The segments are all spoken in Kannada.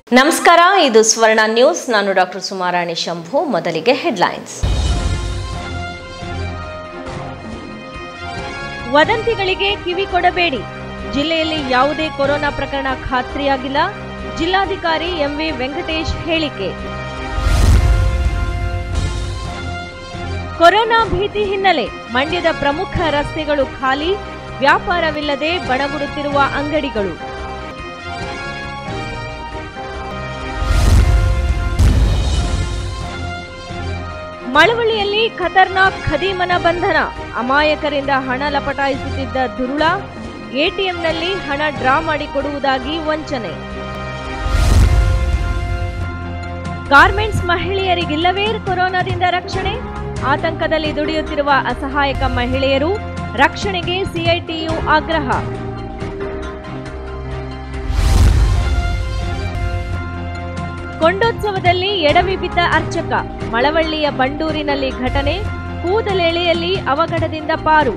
ನಮಸ್ಕಾರ ಇದು ಸ್ವರ್ಣ ನ್ಯೂಸ್ ನಾನು ಡಾಕ್ಟರ್ ಸುಮಾರಾಣಿ ಶಂಭು ಮೊದಲಿಗೆ ಹೆಡ್ಲೈನ್ಸ್ ವದಂತಿಗಳಿಗೆ ಕಿವಿ ಕೊಡಬೇಡಿ ಜಿಲ್ಲೆಯಲ್ಲಿ ಯಾವುದೇ ಕೊರೋನಾ ಪ್ರಕರಣ ಖಾತ್ರಿಯಾಗಿಲ್ಲ ಜಿಲ್ಲಾಧಿಕಾರಿ ಎಂವಿ ವೆಂಕಟೇಶ್ ಹೇಳಿಕೆ ಕೊರೋನಾ ಭೀತಿ ಹಿನ್ನೆಲೆ ಮಂಡ್ಯದ ಪ್ರಮುಖ ರಸ್ತೆಗಳು ಖಾಲಿ ವ್ಯಾಪಾರವಿಲ್ಲದೆ ಬಣಗುಡುತ್ತಿರುವ ಅಂಗಡಿಗಳು ಮಳವಳ್ಳಿಯಲ್ಲಿ ಖತರ್ನಾಕ್ ಖದೀಮನ ಬಂಧನ ಅಮಾಯಕರಿಂದ ಹಣ ಲಪಟಾಯಿಸುತ್ತಿದ್ದ ದುರುಳ ಎಟಿಎಂನಲ್ಲಿ ಹಣ ಡ್ರಾ ಮಾಡಿಕೊಡುವುದಾಗಿ ವಂಚನೆ ಗಾರ್ಮೆಂಟ್ಸ್ ಮಹಿಳೆಯರಿಗಿಲ್ಲವೇ ಕೊರೋನಾದಿಂದ ರಕ್ಷಣೆ ಆತಂಕದಲ್ಲಿ ದುಡಿಯುತ್ತಿರುವ ಅಸಹಾಯಕ ಮಹಿಳೆಯರು ರಕ್ಷಣೆಗೆ ಸಿಐಟಿಯು ಆಗ್ರಹ ಕೊಂಡೋತ್ಸವದಲ್ಲಿ ಎಡವಿ ಬಿದ್ದ ಅರ್ಚಕ ಮಳವಳ್ಳಿಯ ಬಂಡೂರಿನಲ್ಲಿ ಘಟನೆ ಕೂದಲೆಳೆಯಲ್ಲಿ ಅವಘಡದಿಂದ ಪಾರು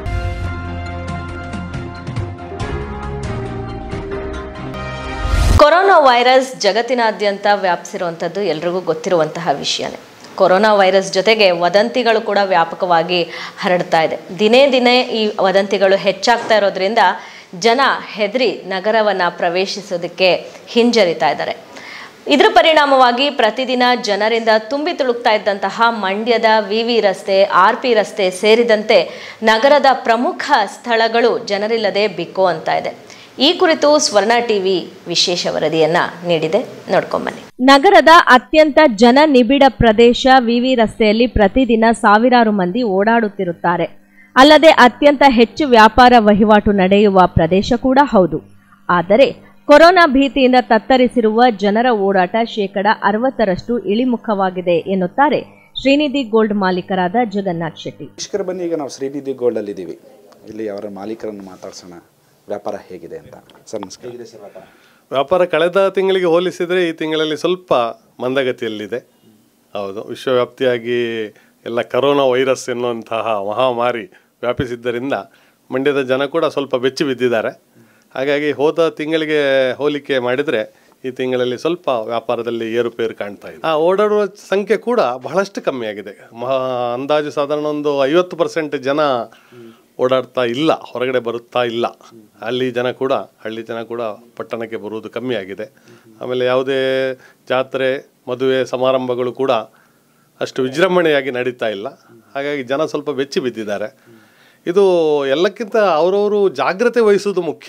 ಕೊರೋನಾ ವೈರಸ್ ಜಗತ್ತಿನಾದ್ಯಂತ ವ್ಯಾಪಿಸಿರುವಂಥದ್ದು ಎಲ್ರಿಗೂ ಗೊತ್ತಿರುವಂತಹ ವಿಷಯನೇ ಕೊರೋನಾ ವೈರಸ್ ಜೊತೆಗೆ ವದಂತಿಗಳು ಕೂಡ ವ್ಯಾಪಕವಾಗಿ ಹರಡ್ತಾ ಇದೆ ದಿನೇ ದಿನೇ ಈ ವದಂತಿಗಳು ಹೆಚ್ಚಾಗ್ತಾ ಇರೋದ್ರಿಂದ ಜನ ಹೆದರಿ ನಗರವನ್ನು ಪ್ರವೇಶಿಸೋದಕ್ಕೆ ಹಿಂಜರಿತಾ ಇದ್ದಾರೆ ಇದರ ಪರಿಣಾಮವಾಗಿ ಪ್ರತಿದಿನ ಜನರಿಂದ ತುಂಬಿ ತುಳುಕ್ತಾ ಇದ್ದಂತಹ ಮಂಡ್ಯದ ವಿ ವಿ ರಸ್ತೆ ಆರ್ ಪಿ ರಸ್ತೆ ಸೇರಿದಂತೆ ನಗರದ ಪ್ರಮುಖ ಸ್ಥಳಗಳು ಜನರಿಲ್ಲದೆ ಬಿಕ್ಕೋ ಅಂತ ಇದೆ ಈ ಕುರಿತು ಸ್ವರ್ಣ ಟಿವಿ ವಿಶೇಷ ವರದಿಯನ್ನ ನೀಡಿದೆ ನೋಡ್ಕೊಂಬನ್ನಿ ನಗರದ ಅತ್ಯಂತ ಜನನಿಬಿಡ ಪ್ರದೇಶ ವಿವಿ ರಸ್ತೆಯಲ್ಲಿ ಪ್ರತಿದಿನ ಸಾವಿರಾರು ಮಂದಿ ಓಡಾಡುತ್ತಿರುತ್ತಾರೆ ಅಲ್ಲದೆ ಅತ್ಯಂತ ಹೆಚ್ಚು ವ್ಯಾಪಾರ ವಹಿವಾಟು ನಡೆಯುವ ಪ್ರದೇಶ ಕೂಡ ಹೌದು ಆದರೆ ಕೊರೋನಾ ಭೀತಿಯಿಂದ ತತ್ತರಿಸಿರುವ ಜನರ ಓಡಾಟ ಶೇಕಡ ಅರವತ್ತರಷ್ಟು ಇಳಿಮುಖವಾಗಿದೆ ಎನ್ನುತ್ತಾರೆ ಶ್ರೀನಿಧಿ ಗೋಲ್ಡ್ ಮಾಲೀಕರಾದ ಜಗನ್ನಾಥ್ ಶೆಟ್ಟಿ ವೀಕ್ಷಕರ ಬನ್ನಿ ಈಗ ನಾವು ಶ್ರೀನಿಧಿ ಗೋಲ್ಡಲ್ಲಿ ಇದ್ದೀವಿ ಇಲ್ಲಿ ಅವರ ಮಾಲೀಕರನ್ನು ಮಾತಾಡ್ಸೋಣ ವ್ಯಾಪಾರ ಹೇಗಿದೆ ಅಂತ ಸರ್ ನಮಸ್ಕಾರ ಹೇಗಿದೆ ಸರ್ ವ್ಯಾಪಾರ ವ್ಯಾಪಾರ ಕಳೆದ ತಿಂಗಳಿಗೆ ಹೋಲಿಸಿದರೆ ಈ ತಿಂಗಳಲ್ಲಿ ಸ್ವಲ್ಪ ಮಂದಗತಿಯಲ್ಲಿದೆ ಹೌದು ವಿಶ್ವವ್ಯಾಪ್ತಿಯಾಗಿ ಎಲ್ಲ ಕರೋನಾ ವೈರಸ್ ಎನ್ನುವಂತಹ ಮಹಾಮಾರಿ ವ್ಯಾಪಿಸಿದ್ದರಿಂದ ಮಂಡ್ಯದ ಜನ ಕೂಡ ಸ್ವಲ್ಪ ಬೆಚ್ಚಿ ಬಿದ್ದಿದ್ದಾರೆ ಹಾಗಾಗಿ ಹೋದ ತಿಂಗಳಿಗೆ ಹೋಲಿಕೆ ಮಾಡಿದರೆ ಈ ತಿಂಗಳಲ್ಲಿ ಸ್ವಲ್ಪ ವ್ಯಾಪಾರದಲ್ಲಿ ಏರುಪೇರು ಕಾಣ್ತಾ ಇದೆ ಆ ಓಡಾಡುವ ಸಂಖ್ಯೆ ಕೂಡ ಬಹಳಷ್ಟು ಕಮ್ಮಿಯಾಗಿದೆ ಮಹಾ ಅಂದಾಜು ಸಾಧಾರಣ ಒಂದು ಐವತ್ತು ಪರ್ಸೆಂಟ್ ಜನ ಓಡಾಡ್ತಾ ಇಲ್ಲ ಹೊರಗಡೆ ಬರುತ್ತಾ ಇಲ್ಲ ಹಳ್ಳಿ ಜನ ಕೂಡ ಹಳ್ಳಿ ಜನ ಕೂಡ ಪಟ್ಟಣಕ್ಕೆ ಬರುವುದು ಕಮ್ಮಿ ಆಗಿದೆ ಆಮೇಲೆ ಯಾವುದೇ ಜಾತ್ರೆ ಮದುವೆ ಸಮಾರಂಭಗಳು ಕೂಡ ಅಷ್ಟು ವಿಜೃಂಭಣೆಯಾಗಿ ನಡೀತಾ ಇಲ್ಲ ಹಾಗಾಗಿ ಜನ ಸ್ವಲ್ಪ ಬೆಚ್ಚಿ ಬಿದ್ದಿದ್ದಾರೆ ಇದು ಎಲ್ಲಕ್ಕಿಂತ ಅವರವರು ಜಾಗ್ರತೆ ವಹಿಸುವುದು ಮುಖ್ಯ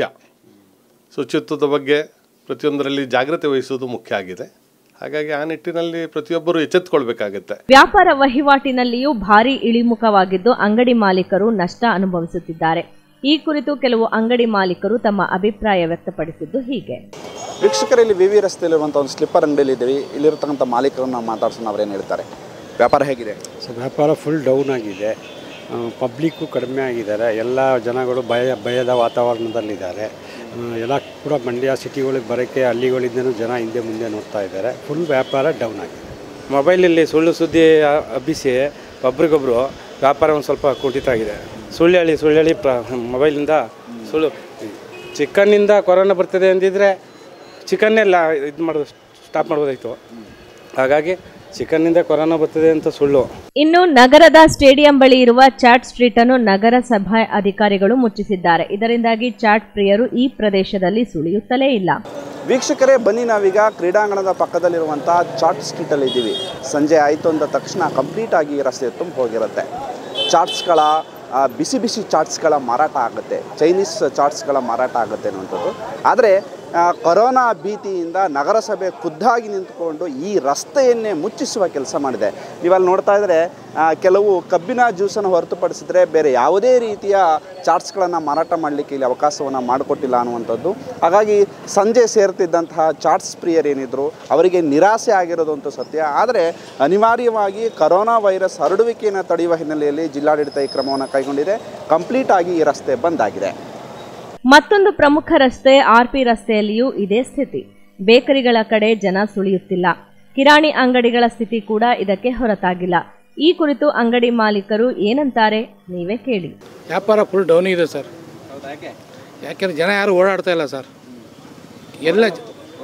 ಶುಚಿತ್ವದ ಬಗ್ಗೆ ಪ್ರತಿಯೊಂದರಲ್ಲಿ ಜಾಗ್ರತೆ ವಹಿಸುವುದು ಮುಖ್ಯ ಆಗಿದೆ ಹಾಗಾಗಿ ಆ ನಿಟ್ಟಿನಲ್ಲಿ ಪ್ರತಿಯೊಬ್ಬರು ಎಚ್ಚೆತ್ತುಕೊಳ್ಬೇಕಾಗತ್ತೆ ವ್ಯಾಪಾರ ವಹಿವಾಟಿನಲ್ಲಿಯೂ ಭಾರಿ ಇಳಿಮುಖವಾಗಿದ್ದು ಅಂಗಡಿ ಮಾಲೀಕರು ನಷ್ಟ ಅನುಭವಿಸುತ್ತಿದ್ದಾರೆ ಈ ಕುರಿತು ಕೆಲವು ಅಂಗಡಿ ಮಾಲೀಕರು ತಮ್ಮ ಅಭಿಪ್ರಾಯ ವ್ಯಕ್ತಪಡಿಸಿದ್ದು ಹೀಗೆ ವೀಕ್ಷಕರ ಇಲ್ಲಿ ವಿ ವಿ ರಸ್ತೆಯಲ್ಲಿರುವಂಥ ಒಂದು ಸ್ಲಿಪ್ಪರ್ ಅಂಗಡಿಯಲ್ಲಿ ಇದ್ದೀವಿ ಇಲ್ಲಿರ್ತಕ್ಕಂಥ ಮಾಲೀಕರನ್ನು ಮಾತಾಡ್ಸೋಣ ಅವ್ರೇನು ಹೇಳ್ತಾರೆ ವ್ಯಾಪಾರ ಹೇಗಿದೆ ಸೊ ವ್ಯಾಪಾರ ಫುಲ್ ಡೌನ್ ಆಗಿದೆ ಪಬ್ಲಿಕ್ಕು ಕಡಿಮೆ ಆಗಿದ್ದಾರೆ ಎಲ್ಲ ಜನಗಳು ಭಯ ಭಯದ ವಾತಾವರಣದಲ್ಲಿದ್ದಾರೆ ಆ, ಎಲ್ಲ ಕೂಡ ಮಂಡ್ಯ ಸಿಟಿಗಳಿಗೆ ಬರೋಕ್ಕೆ ಹಳ್ಳಿಗಳಿಂದನೂ ಜನ ಹಿಂದೆ ಮುಂದೆ ನೋಡ್ತಾ ಇದ್ದಾರೆ ಫುಲ್ ವ್ಯಾಪಾರ ಡೌನ್ ಆಗಿದೆ ಮೊಬೈಲಲ್ಲಿ ಸುಳ್ಳು ಸುದ್ದಿ ಆ- ಹಬ್ಬಿಸಿ ಒಬ್ರಿಗೊಬ್ರು ವ್ಯಾಪಾರ ಒಂದು ಸ್ವಲ್ಪ ಕುಂಠಿತ ಆಗಿದೆ ಸುಳ್ಳು ಹೇಳಿ ಸುಳ್ಳು ಹೇಳಿ ಪ್ರ ಮೊಬೈಲಿಂದ ಸುಳ್ಳು ಚಿಕನ್ನಿಂದ ಕೊರೋನಾ ಬರ್ತದೆ ಅಂದಿದ್ರೆ ಚಿಕನ್ನೆಲ್ಲ ಇದು ಮಾಡೋದು ಸ್ಟಾಪ್ ಮಾಡ್ಬೋದಾಯಿತು ಹಾಗಾಗಿ ಚಿಕನ್ನಿಂದ ಕೊರೋನಾ ಬರ್ತದೆ ಅಂತ ಸುಳ್ಳು ಇನ್ನು ನಗರದ ಸ್ಟೇಡಿಯಂ ಬಳಿ ಇರುವ ಚಾಟ್ ಸ್ಟ್ರೀಟ್ ಅನ್ನು ನಗರಸಭಾ ಅಧಿಕಾರಿಗಳು ಮುಚ್ಚಿಸಿದ್ದಾರೆ ಇದರಿಂದಾಗಿ ಚಾಟ್ ಪ್ರಿಯರು ಈ ಪ್ರದೇಶದಲ್ಲಿ ಸುಳಿಯುತ್ತಲೇ ಇಲ್ಲ ವೀಕ್ಷಕರೇ ಬನ್ನಿ ನಾವೀಗ ಕ್ರೀಡಾಂಗಣದ ಪಕ್ಕದಲ್ಲಿರುವಂಥ ಚಾಟ್ ಸ್ಟ್ರೀಟಲ್ಲಿ ಇದ್ದೀವಿ ಸಂಜೆ ಆಯಿತು ಅಂದ ತಕ್ಷಣ ಕಂಪ್ಲೀಟ್ ಆಗಿ ರಸ್ತೆ ತುಂಬ ಹೋಗಿರುತ್ತೆ ಚಾಟ್ಸ್ಗಳ ಆ, ಬಿಸಿ ಬಿಸಿ ಚಾಟ್ಸ್ಗಳ ಮಾರಾಟ ಆಗುತ್ತೆ ಚೈನೀಸ್ ಚಾಟ್ಸ್ಗಳ ಮಾರಾಟ ಆಗುತ್ತೆ ಅನ್ನುವಂಥದ್ದು ಆದರೆ ಆ, ಕೊರೋನಾ ಭೀತಿಯಿಂದ ನಗರಸಭೆ ಖುದ್ದಾಗಿ ನಿಂತುಕೊಂಡು ಈ ರಸ್ತೆಯನ್ನೇ ಮುಚ್ಚಿಸುವ ಕೆಲಸ ಮಾಡಿದೆ ನೀವಲ್ಲಿ ನೋಡ್ತಾ ಇದ್ದರೆ ಆ, ಕೆಲವು ಕಬ್ಬಿನ ಜ್ಯೂಸನ್ನು ಹೊರತುಪಡಿಸಿದ್ರೆ ಬೇರೆ ಯಾವುದೇ ರೀತಿಯ ಚಾಟ್ಸ್ಗಳನ್ನು ಮಾರಾಟ ಮಾಡಲಿಕ್ಕೆ ಇಲ್ಲಿ ಅವಕಾಶವನ್ನು ಮಾಡಿಕೊಟ್ಟಿಲ್ಲ ಅನ್ನುವಂಥದ್ದು ಹಾಗಾಗಿ ಸಂಜೆ ಸೇರ್ತಿದ್ದಂತಹ ಚಾಟ್ಸ್ ಪ್ರಿಯರೇನಿದ್ರು ಅವರಿಗೆ ನಿರಾಸೆ ಆಗಿರೋದು ಅಂತೂ ಸತ್ಯ ಆದರೆ ಅನಿವಾರ್ಯವಾಗಿ ಕರೋನಾ ವೈರಸ್ ಹರಡುವಿಕೆಯನ್ನು ತಡೆಯುವ ಹಿನ್ನೆಲೆಯಲ್ಲಿ ಜಿಲ್ಲಾಡಳಿತ ಈ ಕ್ರಮವನ್ನು ಕೈಗೊಂಡಿದೆ ಕಂಪ್ಲೀಟ್ ಆಗಿ ಈ ರಸ್ತೆ ಬಂದ್ ಆಗಿದೆ ಮತ್ತೊಂದು ಪ್ರಮುಖ ರಸ್ತೆ ಆರ್ಪಿ ರಸ್ತೆಯಲ್ಲಿಯೂ ಇದೇ ಸ್ಥಿತಿ ಬೇಕರಿಗಳ ಕಡೆ ಜನ ಸುಳಿಯುತ್ತಿಲ್ಲ ಕಿರಾಣಿ ಅಂಗಡಿಗಳ ಸ್ಥಿತಿ ಕೂಡ ಇದಕ್ಕೆ ಹೊರತಾಗಿಲ್ಲ ಈ ಕುರಿತು ಅಂಗಡಿ ಮಾಲೀಕರು ಏನಂತಾರೆ ನೀವೇ ಕೇಳಿ ವ್ಯಾಪಾರ ಫುಲ್ ಡೌನ್ ಇದೆ ಸರ್ ಯಾಕೆಂದ್ರೆ ಜನ ಯಾರು ಓಡಾಡ್ತಾ ಇಲ್ಲ ಸರ್ ಎಲ್ಲ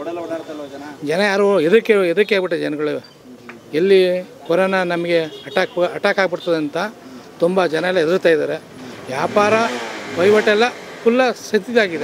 ಜನ ಯಾರು ಎದಕ್ಕೆ ಎದಕ್ಕೆ ಆಗ್ಬಿಟ್ಟೆ ಜನಗಳು ಎಲ್ಲಿ ಕೊರೋನಾ ನಮಗೆ ಅಟ್ಯಾಕ್ ಅಟ್ಯಾಕ್ ಆಗ್ಬಿಡ್ತದೆ ಅಂತ ತುಂಬ ಜನ ಎಲ್ಲ ಹೆದರ್ತಾ ಇದ್ದಾರೆ ವ್ಯಾಪಾರ ವಹಿವಾಟೆಲ್ಲ ಫುಲ್ಲ ಸತ್ತಿದಾಗಿದೆ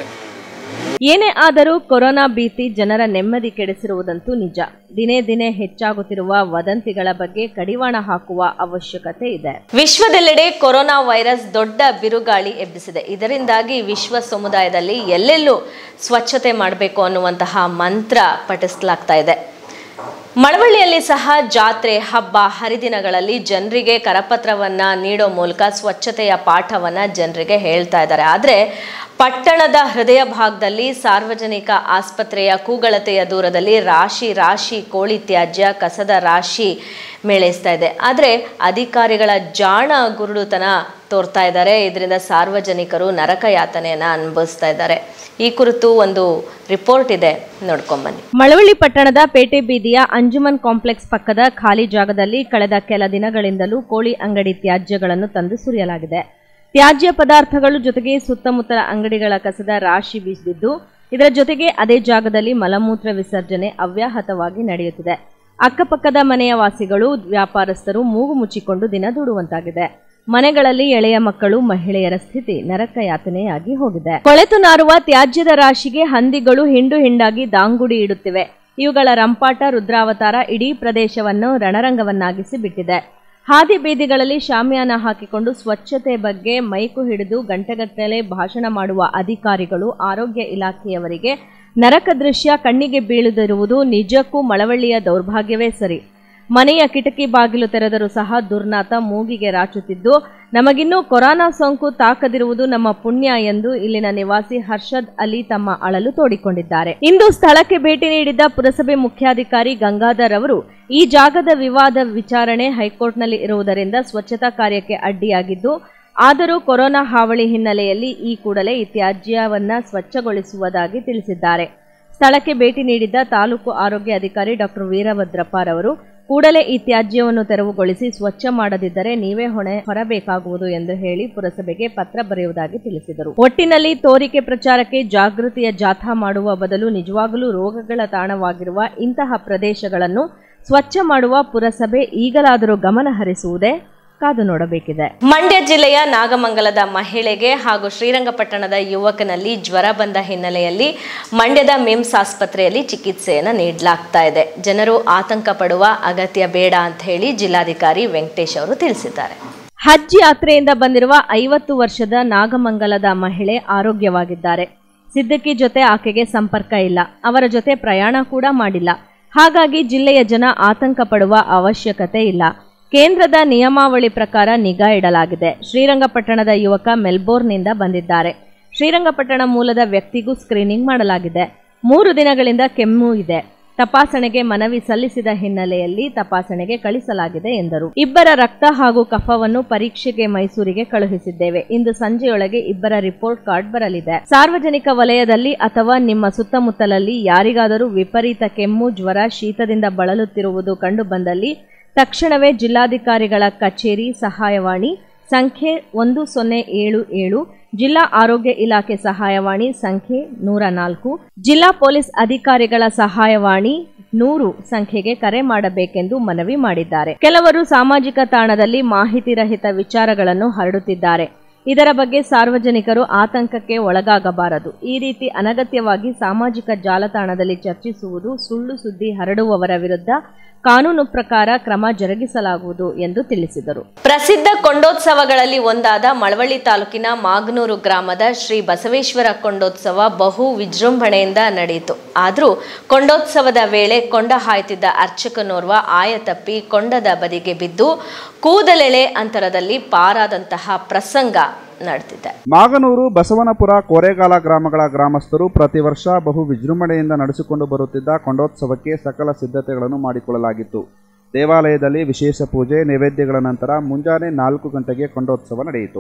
ಏನೇ ಆದರೂ ಕೊರೋನಾ ಭೀತಿ ಜನರ ನೆಮ್ಮದಿ ಕೆಡಿಸಿರುವುದಂತೂ ನಿಜ ದಿನೇ ದಿನೇ ಹೆಚ್ಚಾಗುತ್ತಿರುವ ವದಂತಿಗಳ ಬಗ್ಗೆ ಕಡಿವಾಣ ಹಾಕುವ ಅವಶ್ಯಕತೆ ಇದೆ ವಿಶ್ವದೆಲ್ಲೆಡೆ ಕೊರೋನಾ ವೈರಸ್ ದೊಡ್ಡ ಬಿರುಗಾಳಿ ಎಬ್ಬಿಸಿದೆ ಇದರಿಂದಾಗಿ ವಿಶ್ವ ಸಮುದಾಯದಲ್ಲಿ ಎಲ್ಲೆಲ್ಲೂ ಸ್ವಚ್ಛತೆ ಮಾಡಬೇಕು ಅನ್ನುವಂತಹ ಮಂತ್ರ ಪಠಿಸಲಾಗ್ತಾ ಇದೆ ಮಳವಳ್ಳಿಯಲ್ಲಿ ಸಹ ಜಾತ್ರೆ ಹಬ್ಬ ಹರಿದಿನಗಳಲ್ಲಿ ಜನರಿಗೆ ಕರಪತ್ರವನ್ನ ನೀಡೋ ಮೂಲಕ ಸ್ವಚ್ಛತೆಯ ಪಾಠವನ್ನ ಜನರಿಗೆ ಹೇಳ್ತಾ ಇದ್ದಾರೆ ಆದರೆ ಪಟ್ಟಣದ ಹೃದಯ ಭಾಗದಲ್ಲಿ ಸಾರ್ವಜನಿಕ ಆಸ್ಪತ್ರೆಯ ಕೂಗಳತೆಯ ದೂರದಲ್ಲಿ ರಾಶಿ ರಾಶಿ ಕೋಳಿ ತ್ಯಾಜ್ಯ ಕಸದ ರಾಶಿ ಮೇಳೈಸ್ತಾ ಇದೆ ಆದರೆ ಅಧಿಕಾರಿಗಳ ಜಾಣ ಗುರುಡುತನ ತೋರ್ತಾ ಇದ್ದಾರೆ ಇದರಿಂದ ಸಾರ್ವಜನಿಕರು ನರಕ ಯಾತನೆಯನ್ನ ಅನುಭವಿಸ್ತಾ ಇದ್ದಾರೆ ಈ ಕುರಿತು ಒಂದು ರಿಪೋರ್ಟ್ ಇದೆ ನೋಡ್ಕೊಂಬನ್ನಿ ಮಳವಳ್ಳಿ ಪಟ್ಟಣದ ಪೇಟೆ ಬೀದಿಯ ಅಂಜುಮನ್ ಕಾಂಪ್ಲೆಕ್ಸ್ ಪಕ್ಕದ ಖಾಲಿ ಜಾಗದಲ್ಲಿ ಕಳೆದ ಕೆಲ ದಿನಗಳಿಂದಲೂ ಕೋಳಿ ಅಂಗಡಿ ತ್ಯಾಜ್ಯಗಳನ್ನು ತಂದು ಸುರಿಯಲಾಗಿದೆ ತ್ಯಾಜ್ಯ ಪದಾರ್ಥಗಳು ಜೊತೆಗೆ ಸುತ್ತಮುತ್ತಲ ಅಂಗಡಿಗಳ ಕಸದ ರಾಶಿ ಬೀಸಿದ್ದು ಇದರ ಜೊತೆಗೆ ಅದೇ ಜಾಗದಲ್ಲಿ ಮಲಮೂತ್ರ ವಿಸರ್ಜನೆ ಅವ್ಯಾಹತವಾಗಿ ನಡೆಯುತ್ತಿದೆ ಅಕ್ಕಪಕ್ಕದ ಮನೆಯ ವಾಸಿಗಳು ವ್ಯಾಪಾರಸ್ಥರು ಮೂಗು ಮುಚ್ಚಿಕೊಂಡು ದಿನ ದೂಡುವಂತಾಗಿದೆ ಮನೆಗಳಲ್ಲಿ ಎಳೆಯ ಮಕ್ಕಳು ಮಹಿಳೆಯರ ಸ್ಥಿತಿ ನರಕ ಯಾತನೆಯಾಗಿ ಹೋಗಿದೆ ಕೊಳೆತು ನಾರುವ ತ್ಯಾಜ್ಯದ ರಾಶಿಗೆ ಹಂದಿಗಳು ಹಿಂಡು ಹಿಂಡಾಗಿ ದಾಂಗುಡಿ ಇಡುತ್ತಿವೆ ಇವುಗಳ ರಂಪಾಟ ರುದ್ರಾವತಾರ ಇಡೀ ಪ್ರದೇಶವನ್ನು ರಣರಂಗವನ್ನಾಗಿಸಿ ಬಿಟ್ಟಿದೆ ಹಾದಿ ಬೀದಿಗಳಲ್ಲಿ ಶಾಮಿಯಾನ ಹಾಕಿಕೊಂಡು ಸ್ವಚ್ಛತೆ ಬಗ್ಗೆ ಮೈಕು ಹಿಡಿದು ಗಂಟೆಗಟ್ಟಲೆ ಭಾಷಣ ಮಾಡುವ ಅಧಿಕಾರಿಗಳು ಆರೋಗ್ಯ ಇಲಾಖೆಯವರಿಗೆ ನರಕ ದೃಶ್ಯ ಕಣ್ಣಿಗೆ ಬೀಳದಿರುವುದು ನಿಜಕ್ಕೂ ಮಳವಳ್ಳಿಯ ದೌರ್ಭಾಗ್ಯವೇ ಸರಿ ಮನೆಯ ಕಿಟಕಿ ಬಾಗಿಲು ತೆರೆದರೂ ಸಹ ದುರ್ನಾತ ಮೂಗಿಗೆ ರಾಚುತ್ತಿದ್ದು ನಮಗಿನ್ನೂ ಕೊರೋನಾ ಸೋಂಕು ತಾಕದಿರುವುದು ನಮ್ಮ ಪುಣ್ಯ ಎಂದು ಇಲ್ಲಿನ ನಿವಾಸಿ ಹರ್ಷದ್ ಅಲಿ ತಮ್ಮ ಅಳಲು ತೋಡಿಕೊಂಡಿದ್ದಾರೆ ಇಂದು ಸ್ಥಳಕ್ಕೆ ಭೇಟಿ ನೀಡಿದ್ದ ಪುರಸಭೆ ಮುಖ್ಯಾಧಿಕಾರಿ ಗಂಗಾಧರ್ ಅವರು ಈ ಜಾಗದ ವಿವಾದ ವಿಚಾರಣೆ ಹೈಕೋರ್ಟ್ನಲ್ಲಿ ಇರುವುದರಿಂದ ಸ್ವಚ್ಛತಾ ಕಾರ್ಯಕ್ಕೆ ಅಡ್ಡಿಯಾಗಿದ್ದು ಆದರೂ ಕೊರೋನಾ ಹಾವಳಿ ಹಿನ್ನೆಲೆಯಲ್ಲಿ ಈ ಕೂಡಲೇ ಈ ತ್ಯಾಜ್ಯವನ್ನ ಸ್ವಚ್ಛಗೊಳಿಸುವುದಾಗಿ ತಿಳಿಸಿದ್ದಾರೆ ಸ್ಥಳಕ್ಕೆ ಭೇಟಿ ನೀಡಿದ್ದ ತಾಲೂಕು ಆರೋಗ್ಯ ಅಧಿಕಾರಿ ಡಾಕ್ಟರ್ ವೀರಭದ್ರಪ್ಪರವರು ಕೂಡಲೇ ಈ ತ್ಯಾಜ್ಯವನ್ನು ತೆರವುಗೊಳಿಸಿ ಸ್ವಚ್ಛ ಮಾಡದಿದ್ದರೆ ನೀವೇ ಹೊಣೆ ಹೊರಬೇಕಾಗುವುದು ಎಂದು ಹೇಳಿ ಪುರಸಭೆಗೆ ಪತ್ರ ಬರೆಯುವುದಾಗಿ ತಿಳಿಸಿದರು ಒಟ್ಟಿನಲ್ಲಿ ತೋರಿಕೆ ಪ್ರಚಾರಕ್ಕೆ ಜಾಗೃತಿಯ ಜಾಥಾ ಮಾಡುವ ಬದಲು ನಿಜವಾಗಲೂ ರೋಗಗಳ ತಾಣವಾಗಿರುವ ಇಂತಹ ಪ್ರದೇಶಗಳನ್ನು ಸ್ವಚ್ಛ ಮಾಡುವ ಪುರಸಭೆ ಈಗಲಾದರೂ ಗಮನ ಹರಿಸುವುದೇ ಕಾದು ನೋಡಬೇಕಿದೆ ಮಂಡ್ಯ ಜಿಲ್ಲೆಯ ನಾಗಮಂಗಲದ ಮಹಿಳೆಗೆ ಹಾಗೂ ಶ್ರೀರಂಗಪಟ್ಟಣದ ಯುವಕನಲ್ಲಿ ಜ್ವರ ಬಂದ ಹಿನ್ನೆಲೆಯಲ್ಲಿ ಮಂಡ್ಯದ ಮಿಮ್ಸ್ ಆಸ್ಪತ್ರೆಯಲ್ಲಿ ಚಿಕಿತ್ಸೆಯನ್ನು ನೀಡಲಾಗ್ತಾ ಇದೆ ಜನರು ಆತಂಕ ಪಡುವ ಅಗತ್ಯ ಬೇಡ ಅಂತ ಹೇಳಿ ಜಿಲ್ಲಾಧಿಕಾರಿ ವೆಂಕಟೇಶ್ ಅವರು ತಿಳಿಸಿದ್ದಾರೆ ಹಜ್ ಯಾತ್ರೆಯಿಂದ ಬಂದಿರುವ ಐವತ್ತು ವರ್ಷದ ನಾಗಮಂಗಲದ ಮಹಿಳೆ ಆರೋಗ್ಯವಾಗಿದ್ದಾರೆ ಸಿದ್ದಕ್ಕಿ ಜೊತೆ ಆಕೆಗೆ ಸಂಪರ್ಕ ಇಲ್ಲ ಅವರ ಜೊತೆ ಪ್ರಯಾಣ ಕೂಡ ಮಾಡಿಲ್ಲ ಹಾಗಾಗಿ ಜಿಲ್ಲೆಯ ಜನ ಆತಂಕ ಪಡುವ ಅವಶ್ಯಕತೆ ಇಲ್ಲ ಕೇಂದ್ರದ ನಿಯಮಾವಳಿ ಪ್ರಕಾರ ನಿಗಾ ಇಡಲಾಗಿದೆ ಶ್ರೀರಂಗಪಟ್ಟಣದ ಯುವಕ ಮೆಲ್ಬೋರ್ನ್ನಿಂದ ಬಂದಿದ್ದಾರೆ ಶ್ರೀರಂಗಪಟ್ಟಣ ಮೂಲದ ವ್ಯಕ್ತಿಗೂ ಸ್ಕ್ರೀನಿಂಗ್ ಮಾಡಲಾಗಿದೆ ಮೂರು ದಿನಗಳಿಂದ ಕೆಮ್ಮು ಇದೆ ತಪಾಸಣೆಗೆ ಮನವಿ ಸಲ್ಲಿಸಿದ ಹಿನ್ನೆಲೆಯಲ್ಲಿ ತಪಾಸಣೆಗೆ ಕಳಿಸಲಾಗಿದೆ ಎಂದರು ಇಬ್ಬರ ರಕ್ತ ಹಾಗೂ ಕಫವನ್ನು ಪರೀಕ್ಷೆಗೆ ಮೈಸೂರಿಗೆ ಕಳುಹಿಸಿದ್ದೇವೆ ಇಂದು ಸಂಜೆಯೊಳಗೆ ಇಬ್ಬರ ರಿಪೋರ್ಟ್ ಕಾರ್ಡ್ ಬರಲಿದೆ ಸಾರ್ವಜನಿಕ ವಲಯದಲ್ಲಿ ಅಥವಾ ನಿಮ್ಮ ಸುತ್ತಮುತ್ತಲಲ್ಲಿ ಯಾರಿಗಾದರೂ ವಿಪರೀತ ಕೆಮ್ಮು ಜ್ವರ ಶೀತದಿಂದ ಬಳಲುತ್ತಿರುವುದು ಕಂಡುಬಂದಲ್ಲಿ ತಕ್ಷಣವೇ ಜಿಲ್ಲಾಧಿಕಾರಿಗಳ ಕಚೇರಿ ಸಹಾಯವಾಣಿ ಸಂಖ್ಯೆ ಒಂದು ಸೊನ್ನೆ ಏಳು ಏಳು ಜಿಲ್ಲಾ ಆರೋಗ್ಯ ಇಲಾಖೆ ಸಹಾಯವಾಣಿ ಸಂಖ್ಯೆ ನೂರ ನಾಲ್ಕು ಜಿಲ್ಲಾ ಪೊಲೀಸ್ ಅಧಿಕಾರಿಗಳ ಸಹಾಯವಾಣಿ ನೂರು ಸಂಖ್ಯೆಗೆ ಕರೆ ಮಾಡಬೇಕೆಂದು ಮನವಿ ಮಾಡಿದ್ದಾರೆ ಕೆಲವರು ಸಾಮಾಜಿಕ ತಾಣದಲ್ಲಿ ಮಾಹಿತಿ ರಹಿತ ವಿಚಾರಗಳನ್ನು ಹರಡುತ್ತಿದ್ದಾರೆ ಇದರ ಬಗ್ಗೆ ಸಾರ್ವಜನಿಕರು ಆತಂಕಕ್ಕೆ ಒಳಗಾಗಬಾರದು ಈ ರೀತಿ ಅನಗತ್ಯವಾಗಿ ಸಾಮಾಜಿಕ ಜಾಲತಾಣದಲ್ಲಿ ಚರ್ಚಿಸುವುದು ಸುಳ್ಳು ಸುದ್ದಿ ಹರಡುವವರ ವಿರುದ್ಧ ಕಾನೂನು ಪ್ರಕಾರ ಕ್ರಮ ಜರುಗಿಸಲಾಗುವುದು ಎಂದು ತಿಳಿಸಿದರು ಪ್ರಸಿದ್ಧ ಕೊಂಡೋತ್ಸವಗಳಲ್ಲಿ ಒಂದಾದ ಮಳವಳ್ಳಿ ತಾಲೂಕಿನ ಮಾಗನೂರು ಗ್ರಾಮದ ಶ್ರೀ ಬಸವೇಶ್ವರ ಕೊಂಡೋತ್ಸವ ಬಹು ವಿಜೃಂಭಣೆಯಿಂದ ನಡೆಯಿತು ಆದರೂ ಕೊಂಡೋತ್ಸವದ ವೇಳೆ ಕೊಂಡ ಹಾಯ್ತಿದ್ದ ಅರ್ಚಕನೋರ್ವ ಆಯ ತಪ್ಪಿ ಕೊಂಡದ ಬದಿಗೆ ಬಿದ್ದು ಕೂದಲೆಳೆ ಅಂತರದಲ್ಲಿ ಪಾರಾದಂತಹ ಪ್ರಸಂಗ ನಡೆದಿದೆ ಮಾಗನೂರು ಬಸವನಪುರ ಕೋರೆಗಾಲ ಗ್ರಾಮಗಳ ಗ್ರಾಮಸ್ಥರು ಪ್ರತಿ ವರ್ಷ ಬಹು ವಿಜೃಂಭಣೆಯಿಂದ ನಡೆಸಿಕೊಂಡು ಬರುತ್ತಿದ್ದ ಕೊಂಡೋತ್ಸವಕ್ಕೆ ಸಕಲ ಸಿದ್ಧತೆಗಳನ್ನು ಮಾಡಿಕೊಳ್ಳಲಾಗಿತ್ತು ದೇವಾಲಯದಲ್ಲಿ ವಿಶೇಷ ಪೂಜೆ ನೈವೇದ್ಯಗಳ ನಂತರ ಮುಂಜಾನೆ ನಾಲ್ಕು ಗಂಟೆಗೆ ಕೊಂಡೋತ್ಸವ ನಡೆಯಿತು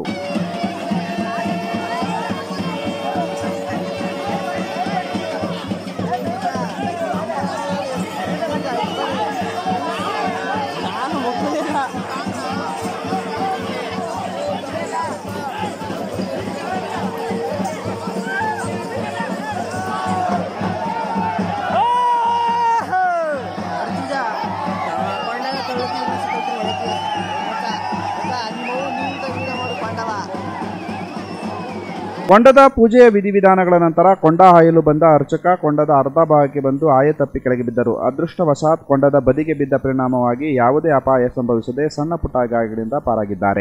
ಕೊಂಡದ ಪೂಜೆಯ ವಿಧಿವಿಧಾನಗಳ ನಂತರ ಕೊಂಡ ಹಾಯಲು ಬಂದ ಅರ್ಚಕ ಕೊಂಡದ ಅರ್ಧ ಭಾಗಕ್ಕೆ ಬಂದು ಆಯ ತಪ್ಪಿ ಕೆಳಗೆ ಬಿದ್ದರು ಅದೃಷ್ಟವಶಾತ್ ಕೊಂಡದ ಬದಿಗೆ ಬಿದ್ದ ಪರಿಣಾಮವಾಗಿ ಯಾವುದೇ ಅಪಾಯ ಸಂಭವಿಸದೆ ಸಣ್ಣ ಪುಟ್ಟ ಗಾಯಗಳಿಂದ ಪಾರಾಗಿದ್ದಾರೆ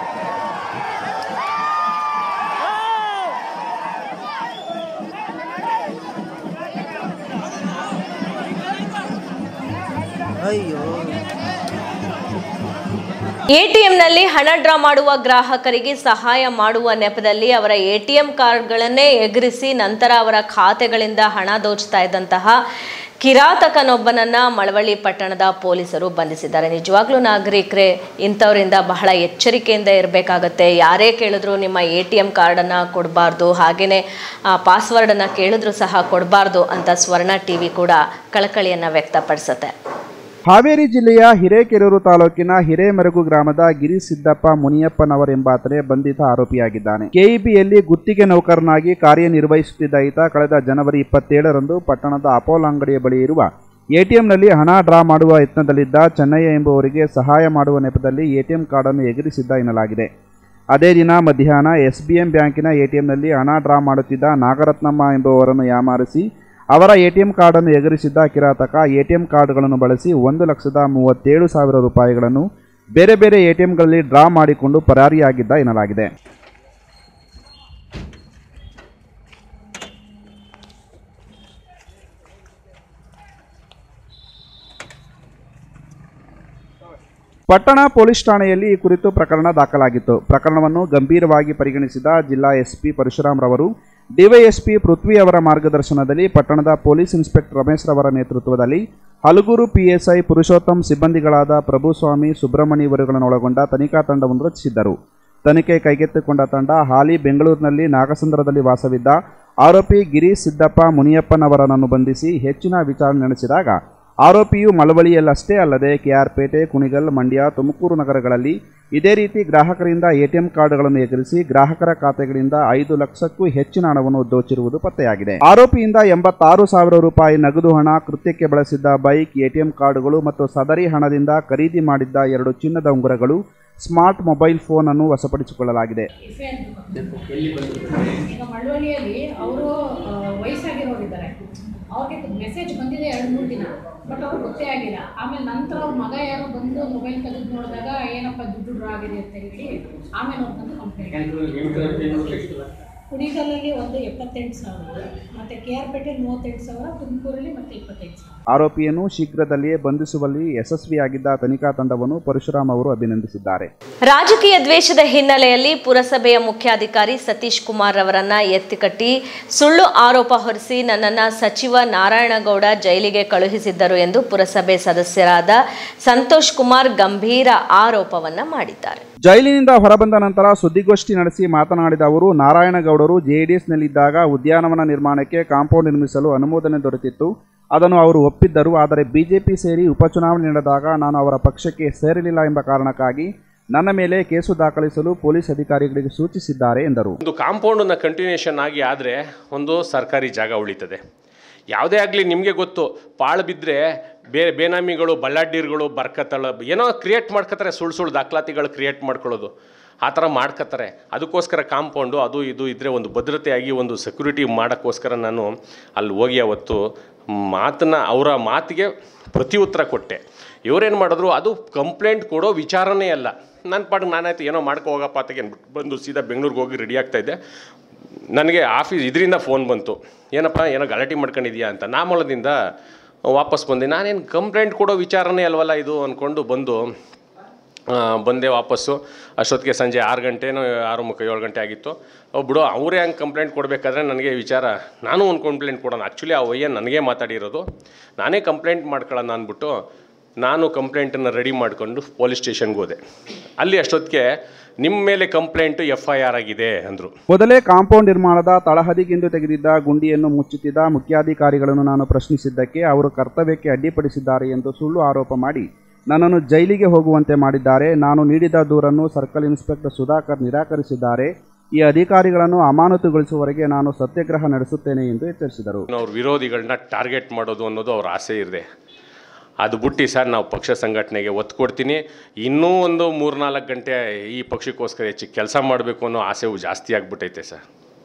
ಎಟಿಎಂನಲ್ಲಿ ಹಣ ಡ್ರಾ ಮಾಡುವ ಗ್ರಾಹಕರಿಗೆ ಸಹಾಯ ಮಾಡುವ ನೆಪದಲ್ಲಿ ಅವರ ಎಟಿಎಂ ಕಾರ್ಡ್ಗಳನ್ನೇ ಎಗರಿಸಿ ನಂತರ ಅವರ ಖಾತೆಗಳಿಂದ ಹಣ ದೋಚ್ತಾ ಇದ್ದಂತಹ ಕಿರಾತಕನೊಬ್ಬನನ್ನ ಮಳವಳ್ಳಿ ಪಟ್ಟಣದ ಪೊಲೀಸರು ಬಂಧಿಸಿದ್ದಾರೆ ನಿಜವಾಗ್ಲೂ ನಾಗರಿಕರೇ ಇಂಥವರಿಂದ ಬಹಳ ಎಚ್ಚರಿಕೆಯಿಂದ ಇರಬೇಕಾಗತ್ತೆ ಯಾರೇ ಕೇಳಿದ್ರು ನಿಮ್ಮ ಎ ಟಿ ಎಂ ಕಾರ್ಡನ್ನು ಕೊಡಬಾರ್ದು ಹಾಗೆಯೇ ಪಾಸ್ವರ್ಡನ್ನು ಕೇಳಿದ್ರು ಸಹ ಕೊಡಬಾರ್ದು ಅಂತ ಸ್ವರ್ಣ ಟಿ ವಿ ಕೂಡ ಕಳಕಳಿಯನ್ನು ವ್ಯಕ್ತಪಡಿಸುತ್ತೆ ಹಾವೇರಿ ಜಿಲ್ಲೆಯ ಹಿರೇಕೆರೂರು ತಾಲೂಕಿನ ಹಿರೇಮರಗು ಗ್ರಾಮದ ಗಿರಿ ಸಿದ್ದಪ್ಪ ಮುನಿಯಪ್ಪನವರೆಂಬಾತನೇ ಬಂಧಿತ ಆರೋಪಿಯಾಗಿದ್ದಾನೆ ಕೆಇಬಿಯಲ್ಲಿ ಗುತ್ತಿಗೆ ನೌಕರನಾಗಿ ಕಾರ್ಯನಿರ್ವಹಿಸುತ್ತಿದ್ದ ಈತ ಕಳೆದ ಜನವರಿ ಇಪ್ಪತ್ತೇಳರಂದು ಪಟ್ಟಣದ ಅಪೋಲೋ ಅಂಗಡಿಯ ಬಳಿ ಇರುವ ಎಟಿಎಂನಲ್ಲಿ ಹಣ ಡ್ರಾ ಮಾಡುವ ಯತ್ನದಲ್ಲಿದ್ದ ಚೆನ್ನಯ್ಯ ಎಂಬುವರಿಗೆ ಸಹಾಯ ಮಾಡುವ ನೆಪದಲ್ಲಿ ಎಟಿಎಂ ಕಾರ್ಡನ್ನು ಎಗರಿಸಿದ್ದ ಎನ್ನಲಾಗಿದೆ ಅದೇ ದಿನ ಮಧ್ಯಾಹ್ನ ಎಸ್ಬಿಎಂ ಬ್ಯಾಂಕಿನ ಎಟಿಎಂನಲ್ಲಿ ಹಣ ಡ್ರಾ ಮಾಡುತ್ತಿದ್ದ ನಾಗರತ್ನಮ್ಮ ಎಂಬುವರನ್ನು ಯಾಮಾರಿಸಿ ಅವರ ಎಟಿಎಂ ಕಾರ್ಡನ್ನು ಎಗರಿಸಿದ್ದ ಕಿರಾತಕ ಎಟಿಎಂ ಕಾರ್ಡ್ಗಳನ್ನು ಬಳಸಿ ಒಂದು ಲಕ್ಷದ ಮೂವತ್ತೇಳು ಸಾವಿರ ರೂಪಾಯಿಗಳನ್ನು ಬೇರೆ ಬೇರೆ ಎಟಿಎಂಗಳಲ್ಲಿ ಡ್ರಾ ಮಾಡಿಕೊಂಡು ಪರಾರಿಯಾಗಿದ್ದ ಎನ್ನಲಾಗಿದೆ ಪಟ್ಟಣ ಪೊಲೀಸ್ ಠಾಣೆಯಲ್ಲಿ ಈ ಕುರಿತು ಪ್ರಕರಣ ದಾಖಲಾಗಿತ್ತು ಪ್ರಕರಣವನ್ನು ಗಂಭೀರವಾಗಿ ಪರಿಗಣಿಸಿದ ಜಿಲ್ಲಾ ಎಸ್ಪಿ ಪರಶುರಾಮ್ ರವರು ಡಿವೈಎಸ್ಪಿ ಪೃಥ್ವಿ ಅವರ ಮಾರ್ಗದರ್ಶನದಲ್ಲಿ ಪಟ್ಟಣದ ಪೊಲೀಸ್ ಇನ್ಸ್ಪೆಕ್ಟರ್ ರಮೇಶ್ ರವರ ನೇತೃತ್ವದಲ್ಲಿ ಹಲಗೂರು ಪಿಎಸ್ಐ ಪುರುಷೋತ್ತಮ್ ಸಿಬ್ಬಂದಿಗಳಾದ ಪ್ರಭುಸ್ವಾಮಿ ಸುಬ್ರಹ್ಮಣಿ ಇವರುಗಳನ್ನೊಳಗೊಂಡ ತನಿಖಾ ತಂಡವನ್ನು ರಚಿಸಿದ್ದರು ತನಿಖೆ ಕೈಗೆತ್ತಿಕೊಂಡ ತಂಡ ಹಾಲಿ ಬೆಂಗಳೂರಿನಲ್ಲಿ ನಾಗಸಂದ್ರದಲ್ಲಿ ವಾಸವಿದ್ದ ಆರೋಪಿ ಗಿರಿ ಸಿದ್ದಪ್ಪ ಮುನಿಯಪ್ಪನವರನ್ನು ಬಂಧಿಸಿ ಹೆಚ್ಚಿನ ವಿಚಾರಣೆ ನಡೆಸಿದಾಗ ಆರೋಪಿಯು ಮಳವಳ್ಳಿಯಲ್ಲಷ್ಟೇ ಅಲ್ಲದೆ ಕೆಆರ್ಪೇಟೆ ಕುಣಿಗಲ್ ಮಂಡ್ಯ ತುಮಕೂರು ನಗರಗಳಲ್ಲಿ ಇದೇ ರೀತಿ ಗ್ರಾಹಕರಿಂದ ಎಟಿಎಂ ಕಾರ್ಡ್ಗಳನ್ನು ಎಗರಿಸಿ ಗ್ರಾಹಕರ ಖಾತೆಗಳಿಂದ ಐದು ಲಕ್ಷಕ್ಕೂ ಹೆಚ್ಚಿನ ಹಣವನ್ನು ದೋಚಿರುವುದು ಪತ್ತೆಯಾಗಿದೆ ಆರೋಪಿಯಿಂದ ಎಂಬತ್ತಾರು ಸಾವಿರ ರೂಪಾಯಿ ನಗದು ಹಣ ಕೃತ್ಯಕ್ಕೆ ಬಳಸಿದ್ದ ಬೈಕ್ ಎಟಿಎಂ ಕಾರ್ಡ್ಗಳು ಮತ್ತು ಸದರಿ ಹಣದಿಂದ ಖರೀದಿ ಮಾಡಿದ್ದ ಎರಡು ಚಿನ್ನದ ಉಂಗುರಗಳು ಸ್ಮಾರ್ಟ್ ಮೊಬೈಲ್ ಫೋನ್ ಅನ್ನು ವಶಪಡಿಸಿಕೊಳ್ಳಲಾಗಿದೆ ಈಗ ಮಳವಳ್ಳಿಯಲ್ಲಿ ಅವರು ವಯಸ್ಸಾಗಿರೋರಿದ್ದಾರೆ ಅವ್ರಿಗೆ ಮೆಸೇಜ್ ಬಂದಿದೆ ಎರಡು ಮೂರು ದಿನ ಬಟ್ ಅವ್ರಿಗೆ ಗೊತ್ತೇ ಆಗಿಲ್ಲ ಆಮೇಲೆ ನಂತರ ಅವ್ರ ಮಗ ಯಾರೋ ಬಂದು ಮೊಬೈಲ್ ತೆಗೆದು ನೋಡಿದಾಗ ಏನಪ್ಪ ದುಡ್ಡು ಡ್ರಾ ಆಗಿದೆ ಅಂತ ಹೇಳಿ ಆಮೇಲೆ ಅವ್ರು ಬಂದು ಕಂಪ್ಲೇಂಟ್ ಕುಡಿಗಲಲ್ಲಿ ಒಂದು ಎಪ್ಪತ್ತೆಂಟು ಸಾವಿರ ಮತ್ತು ಕೆ ಆರ್ ಪೇಟೆಯಲ್ಲಿ ಮೂವತ್ತೆಂಟು ಸಾವಿರ ತುಮಕೂರಲ್ಲಿ ಮತ್ತೆ ಇಪ್ಪತ್ತೈದು ಸಾವಿರ ಆರೋಪಿಯನ್ನು ಶೀಘ್ರದಲ್ಲಿಯೇ ಬಂಧಿಸುವಲ್ಲಿ ಯಶಸ್ವಿಯಾಗಿದ್ದ ತನಿಖಾ ತಂಡವನ್ನು ಪರಶುರಾಮ್ ಅವರು ಅಭಿನಂದಿಸಿದ್ದಾರೆ ರಾಜಕೀಯ ದ್ವೇಷದ ಹಿನ್ನೆಲೆಯಲ್ಲಿ ಪುರಸಭೆಯ ಮುಖ್ಯಾಧಿಕಾರಿ ಸತೀಶ್ ಕುಮಾರ್ ಅವರನ್ನ ಎತ್ತಿಕಟ್ಟಿ ಸುಳ್ಳು ಆರೋಪ ಹೊರಿಸಿ ನನ್ನನ್ನ ಸಚಿವ ನಾರಾಯಣಗೌಡ ಜೈಲಿಗೆ ಕಳುಹಿಸಿದ್ದರು ಎಂದು ಪುರಸಭೆ ಸದಸ್ಯರಾದ ಸಂತೋಷ್ ಕುಮಾರ್ ಗಂಭೀರ ಆರೋಪವನ್ನ ಮಾಡಿದ್ದಾರೆ ಜೈಲಿನಿಂದ ಹೊರಬಂದ ನಂತರ ಸುದ್ದಿಗೋಷ್ಠಿ ನಡೆಸಿ ಮಾತನಾಡಿದ ಅವರು ನಾರಾಯಣಗೌಡರು ಜೆಡಿಎಸ್ನಲ್ಲಿದ್ದಾಗ ಉದ್ಯಾನವನ ನಿರ್ಮಾಣಕ್ಕೆ ಕಾಂಪೌಂಡ್ ನಿರ್ಮಿಸಲು ಅನುಮೋದನೆ ದೊರೆತಿತ್ತು ಅದನ್ನು ಅವರು ಒಪ್ಪಿದ್ದರು ಆದರೆ ಬಿಜೆಪಿ ಸೇರಿ ಉಪಚುನಾವಣೆ ನಡೆದಾಗ ನಾನು ಅವರ ಪಕ್ಷಕ್ಕೆ ಸೇರಲಿಲ್ಲ ಎಂಬ ಕಾರಣಕ್ಕಾಗಿ ನನ್ನ ಮೇಲೆ ಕೇಸು ದಾಖಲಿಸಲು ಪೊಲೀಸ್ ಅಧಿಕಾರಿಗಳಿಗೆ ಸೂಚಿಸಿದ್ದಾರೆ ಎಂದರು ಒಂದು ಕಾಂಪೌಂಡನ್ನು ಕಂಟಿನ್ಯೂಷನ್ ಆಗಿ ಆದರೆ ಒಂದು ಸರ್ಕಾರಿ ಜಾಗ ಉಳಿತದೆ ಯಾವುದೇ ಆಗಲಿ ನಿಮಗೆ ಗೊತ್ತು ಪಾಳು ಬಿದ್ದರೆ ಬೇರೆ ಬೇನಾಮಿಗಳು ಬಳ್ಳಾಡ್ಡೀರ್ಗಳು ಬರ್ಕತ್ತಳ ಏನೋ ಕ್ರಿಯೇಟ್ ಮಾಡ್ಕೊತಾರೆ ಸುಳ್ಳು ಸುಳ್ಳು ದಾಖಲಾತಿಗಳು ಕ್ರಿಯೇಟ್ ಮಾಡ್ಕೊಳ್ಳೋದು ಆ ಥರ ಮಾಡ್ಕೊತಾರೆ ಅದಕ್ಕೋಸ್ಕರ ಕಾಂಪೌಂಡು ಅದು ಇದು ಇದ್ದರೆ ಒಂದು ಭದ್ರತೆಯಾಗಿ ಒಂದು ಸೆಕ್ಯೂರಿಟಿ ಮಾಡೋಕ್ಕೋಸ್ಕರ ನಾನು ಅಲ್ಲಿ ಹೋಗಿ ಅವತ್ತು ಮಾತನ್ನ ಅವರ ಮಾತಿಗೆ ಪ್ರತಿ ಉತ್ತರ ಕೊಟ್ಟೆ ಇವರೇನು ಮಾಡಿದ್ರು ಅದು ಕಂಪ್ಲೇಂಟ್ ಕೊಡೋ ವಿಚಾರನೇ ಅಲ್ಲ ನನ್ನ ಪಾಡಿಗೆ ನಾನಾಯ್ತು ಏನೋ ಮಾಡ್ಕೊ ಹೋಗಪ್ಪ ಅತ್ತಗೆ ಅಂದ್ಬಿಟ್ಟು ಬಂದು ಸೀದಾ ಬೆಂಗಳೂರಿಗೆ ಹೋಗಿ ರೆಡಿ ಆಗ್ತಾಯಿದ್ದೆ ನನಗೆ ಆಫೀಸ್ ಇದರಿಂದ ಫೋನ್ ಬಂತು ಏನಪ್ಪ ಏನೋ ಗಲಾಟೆ ಮಾಡ್ಕೊಂಡಿದ್ಯಾ ಅಂತ ನಾಮೂಲದಿಂದ ವಾಪಸ್ ಬಂದೆ ನಾನೇನು ಕಂಪ್ಲೇಂಟ್ ಕೊಡೋ ವಿಚಾರನೇ ಅಲ್ವಲ್ಲ ಇದು ಅಂದ್ಕೊಂಡು ಬಂದು ಆ, ಬಂದೆ ವಾಪಸ್ಸು ಅಷ್ಟೊತ್ತಿಗೆ ಸಂಜೆ ಆರು ಗಂಟೆನೋ ಆರು ಮುಖ ಏಳು ಗಂಟೆ ಆಗಿತ್ತು ಓ ಬಿಡು ಅವರೇ ಹಂಗೆ ಕಂಪ್ಲೇಂಟ್ ಕೊಡಬೇಕಾದ್ರೆ ನನಗೆ ವಿಚಾರ ನಾನು ಒಂದು ಕಂಪ್ಲೇಂಟ್ ಕೊಡೋಣ ಆ್ಯಕ್ಚುಲಿ ಆ ವಯ್ಯ ನನಗೆ ಮಾತಾಡಿರೋದು ನಾನೇ ಕಂಪ್ಲೇಂಟ್ ಮಾಡ್ಕೊಳ್ಳೋಣ ಅಂದ್ಬಿಟ್ಟು ನಾನು ಕಂಪ್ಲೇಂಟನ್ನು ರೆಡಿ ಮಾಡಿಕೊಂಡು ಪೊಲೀಸ್ ಸ್ಟೇಷನ್ಗೆ ಹೋದೆ ಅಲ್ಲಿ ಅಷ್ಟೊತ್ತಿಗೆ ನಿಮ್ಮ ಮೇಲೆ ಕಂಪ್ಲೇಂಟು ಎಫ್ ಐ ಆರ್ ಆಗಿದೆ ಅಂದರು ಮೊದಲೇ ಕಾಂಪೌಂಡ್ ನಿರ್ಮಾಣದ ತಳಹದಿಗೆಂದು ತೆಗೆದಿದ್ದ ಗುಂಡಿಯನ್ನು ಮುಚ್ಚುತ್ತಿದ್ದ ಮುಖ್ಯಾಧಿಕಾರಿಗಳನ್ನು ನಾನು ಪ್ರಶ್ನಿಸಿದ್ದಕ್ಕೆ ಅವರು ಕರ್ತವ್ಯಕ್ಕೆ ಅಡ್ಡಿಪಡಿಸಿದ್ದಾರೆ ಎಂದು ಸುಳ್ಳು ಆರೋಪ ಮಾಡಿ ನನ್ನನ್ನು ಜೈಲಿಗೆ ಹೋಗುವಂತೆ ಮಾಡಿದ್ದಾರೆ ನಾನು ನೀಡಿದ ದೂರನ್ನು ಸರ್ಕಲ್ ಇನ್ಸ್ಪೆಕ್ಟರ್ ಸುಧಾಕರ್ ನಿರಾಕರಿಸಿದ್ದಾರೆ ಈ ಅಧಿಕಾರಿಗಳನ್ನು ಅಮಾನತುಗೊಳಿಸುವವರೆಗೆ ನಾನು ಸತ್ಯಾಗ್ರಹ ನಡೆಸುತ್ತೇನೆ ಎಂದು ಎಚ್ಚರಿಸಿದರು ಅವ್ರ ವಿರೋಧಿಗಳನ್ನ ಟಾರ್ಗೆಟ್ ಮಾಡೋದು ಅನ್ನೋದು ಅವ್ರ ಆಸೆ ಇದೆ ಅದು ಬಿಟ್ಟು ಸರ್ ನಾವು ಪಕ್ಷ ಸಂಘಟನೆಗೆ ಒತ್ತು ಕೊಡ್ತೀನಿ ಇನ್ನೂ ಒಂದು ಮೂರ್ನಾಲ್ಕು ಗಂಟೆ ಈ ಪಕ್ಷಕ್ಕೋಸ್ಕರ ಹೆಚ್ಚು ಕೆಲಸ ಮಾಡಬೇಕು ಅನ್ನೋ ಆಸೆವು ಜಾಸ್ತಿ ಆಗಿಬಿಟ್ಟೈತೆ ಸರ್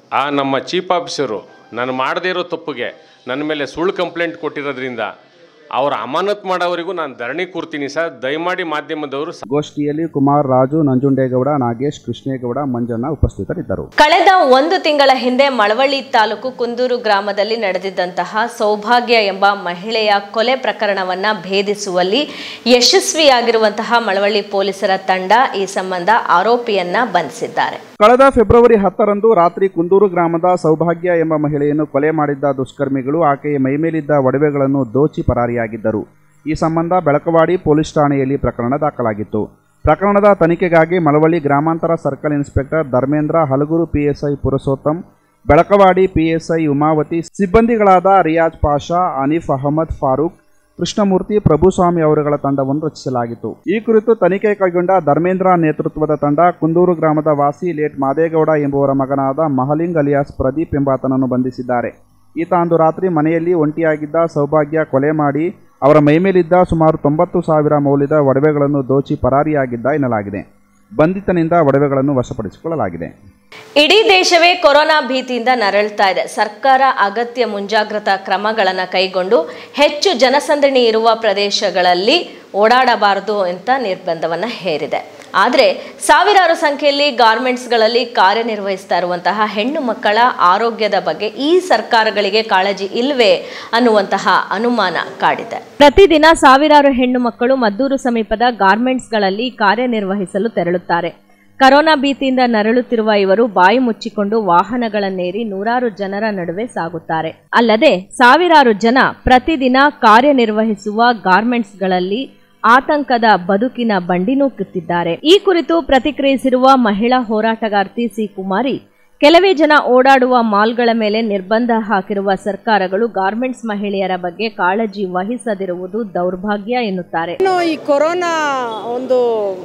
ಆ ನಮ್ಮ ಚೀಫ್ ಆಫೀಸರು ನಾನು ಮಾಡದೇ ಇರೋ ತಪ್ಪಿಗೆ ನನ್ನ ಮೇಲೆ ಸುಳ್ಳು ಕಂಪ್ಲೇಂಟ್ ಕೊಟ್ಟಿರೋದ್ರಿಂದ ಅವ್ರ ಅಮಾನತ್ ಮಾಡೋವರೆಗೂ ನಾನು ಧರಣಿ ಕೂರ್ತೀನಿ ಸರ್ ದಯಮಾಡಿ ಮಾಧ್ಯಮದವರು ಗೋಷ್ಠಿಯಲ್ಲಿ ಕುಮಾರ್ ರಾಜು ನಂಜುಂಡೇಗೌಡ ನಾಗೇಶ್ ಕೃಷ್ಣೇಗೌಡ ಮಂಜಣ್ಣ ಉಪಸ್ಥಿತರಿದ್ದರು ಕಳೆದ ಒಂದು ತಿಂಗಳ ಹಿಂದೆ ಮಳವಳ್ಳಿ ತಾಲೂಕು ಕುಂದೂರು ಗ್ರಾಮದಲ್ಲಿ ನಡೆದಿದ್ದಂತಹ ಸೌಭಾಗ್ಯ ಎಂಬ ಮಹಿಳೆಯ ಕೊಲೆ ಪ್ರಕರಣವನ್ನ ಭೇದಿಸುವಲ್ಲಿ ಯಶಸ್ವಿಯಾಗಿರುವಂತಹ ಮಳವಳ್ಳಿ ಪೊಲೀಸರ ತಂಡ ಈ ಸಂಬಂಧ ಆರೋಪಿಯನ್ನ ಬಂಧಿಸಿದ್ದಾರೆ ಕಳೆದ ಫೆಬ್ರವರಿ ಹತ್ತರಂದು ರಾತ್ರಿ ಕುಂದೂರು ಗ್ರಾಮದ ಸೌಭಾಗ್ಯ ಎಂಬ ಮಹಿಳೆಯನ್ನು ಕೊಲೆ ಮಾಡಿದ್ದ ದುಷ್ಕರ್ಮಿಗಳು ಆಕೆಯ ಮೈಮೇಲಿದ್ದ ಒಡವೆಗಳನ್ನು ದೋಚಿ ಪರಾರಿಯಾಗಿದ್ದರು ಈ ಸಂಬಂಧ ಬೆಳಕವಾಡಿ ಪೊಲೀಸ್ ಠಾಣೆಯಲ್ಲಿ ಪ್ರಕರಣ ದಾಖಲಾಗಿತ್ತು ಪ್ರಕರಣದ ತನಿಖೆಗಾಗಿ ಮಳವಳ್ಳಿ ಗ್ರಾಮಾಂತರ circle inspector Dharmendra Halaguru PSI Purushottam Belakavadi PSI Umavathi ಸಿಬ್ಬಂದಿಗಳಾದ ರಿಯಾಜ್ ಪಾಷಾ ಅನೀಫ್ ಅಹಮದ್ ಫಾರೂಕ್ ಕೃಷ್ಣಮೂರ್ತಿ ಪ್ರಭುಸ್ವಾಮಿ ಅವರುಗಳ ತಂಡವನ್ನು ರಚಿಸಲಾಗಿತ್ತು ಈ ಕುರಿತು ತನಿಖೆ ಕೈಗೊಂಡ ಧರ್ಮೇಂದ್ರ ನೇತೃತ್ವದ ತಂಡ ಕುಂದೂರು ಗ್ರಾಮದ ವಾಸಿ ಲೇಟ್ ಮಾದೇಗೌಡ ಎಂಬುವರ ಮಗನಾದ ಮಹಲಿಂಗ್ ಅಲಿಯಾಸ್ ಪ್ರದೀಪ್ ಎಂಬಾತನನ್ನು ಬಂಧಿಸಿದ್ದಾರೆ ಈತ ಅಂದು ರಾತ್ರಿ ಮನೆಯಲ್ಲಿ ಒಂಟಿಯಾಗಿದ್ದ ಸೌಭಾಗ್ಯ ಕೊಲೆ ಮಾಡಿ ಅವರ ಮೈಮೇಲಿದ್ದ ಸುಮಾರು ತೊಂಬತ್ತು ಸಾವಿರ ಮೌಲ್ಯದ ಒಡವೆಗಳನ್ನು ದೋಚಿ ಪರಾರಿಯಾಗಿದ್ದ ಎನ್ನಲಾಗಿದೆ ಬಂಧಿತನಿಂದ ಒಡವೆಗಳನ್ನು ವಶಪಡಿಸಿಕೊಳ್ಳಲಾಗಿದೆ ಇಡೀ ದೇಶವೇ ಕೊರೋನಾ ಭೀತಿಯಿಂದ ನರಳ್ತಾ ಇದೆ ಸರ್ಕಾರ ಅಗತ್ಯ ಮುಂಜಾಗ್ರತಾ ಕ್ರಮಗಳನ್ನು ಕೈಗೊಂಡು ಹೆಚ್ಚು ಜನಸಂದಣಿ ಇರುವ ಪ್ರದೇಶಗಳಲ್ಲಿ ಓಡಾಡಬಾರದು ಅಂತ ನಿರ್ಬಂಧವನ್ನು ಹೇರಿದೆ ಆದರೆ ಸಾವಿರಾರು ಸಂಖ್ಯೆಯಲ್ಲಿ ಗಾರ್ಮೆಂಟ್ಸ್ಗಳಲ್ಲಿ ಕಾರ್ಯನಿರ್ವಹಿಸ್ತಾ ಇರುವಂತಹ ಹೆಣ್ಣು ಮಕ್ಕಳ ಆರೋಗ್ಯದ ಬಗ್ಗೆ ಈ ಸರ್ಕಾರಗಳಿಗೆ ಕಾಳಜಿ ಇಲ್ವೇ ಅನ್ನುವಂತಹ ಅನುಮಾನ ಕಾಡಿದೆ ಪ್ರತಿದಿನ ಸಾವಿರಾರು ಹೆಣ್ಣು ಮಕ್ಕಳು ಮದ್ದೂರು ಸಮೀಪದ ಗಾರ್ಮೆಂಟ್ಸ್ಗಳಲ್ಲಿ ಕಾರ್ಯನಿರ್ವಹಿಸಲು ತೆರಳುತ್ತಾರೆ ಕರೋನಾ ಭೀತಿಯಿಂದ ನರಳುತ್ತಿರುವ ಇವರು ಬಾಯಿ ಮುಚ್ಚಿಕೊಂಡು ವಾಹನಗಳನ್ನೇರಿ ನೂರಾರು ಜನರ ನಡುವೆ ಸಾಗುತ್ತಾರೆ ಅಲ್ಲದೆ ಸಾವಿರಾರು ಜನ ಪ್ರತಿದಿನ ಕಾರ್ಯನಿರ್ವಹಿಸುವ ಗಾರ್ಮೆಂಟ್ಸ್ಗಳಲ್ಲಿ ಆತಂಕದ ಬದುಕಿನ ಬಂಡಿ ನೂಕುತ್ತಿದ್ದಾರೆ ಈ ಕುರಿತು ಪ್ರತಿಕ್ರಿಯಿಸಿರುವ ಮಹಿಳಾ ಹೋರಾಟಗಾರ್ತಿ ಸಿ ಕುಮಾರಿ ಕೆಲವೇ ಜನ ಓಡಾಡುವ ಮಾಲ್ಗಳ ಮೇಲೆ ನಿರ್ಬಂಧ ಹಾಕಿರುವ ಸರ್ಕಾರಗಳು ಗಾರ್ಮೆಂಟ್ಸ್ ಮಹಿಳೆಯರ ಬಗ್ಗೆ ಕಾಳಜಿ ವಹಿಸದಿರುವುದು ದೌರ್ಭಾಗ್ಯ ಎನ್ನುತ್ತಾರೆ ಇನ್ನು ಈ ಕೊರೋನಾ ಒಂದು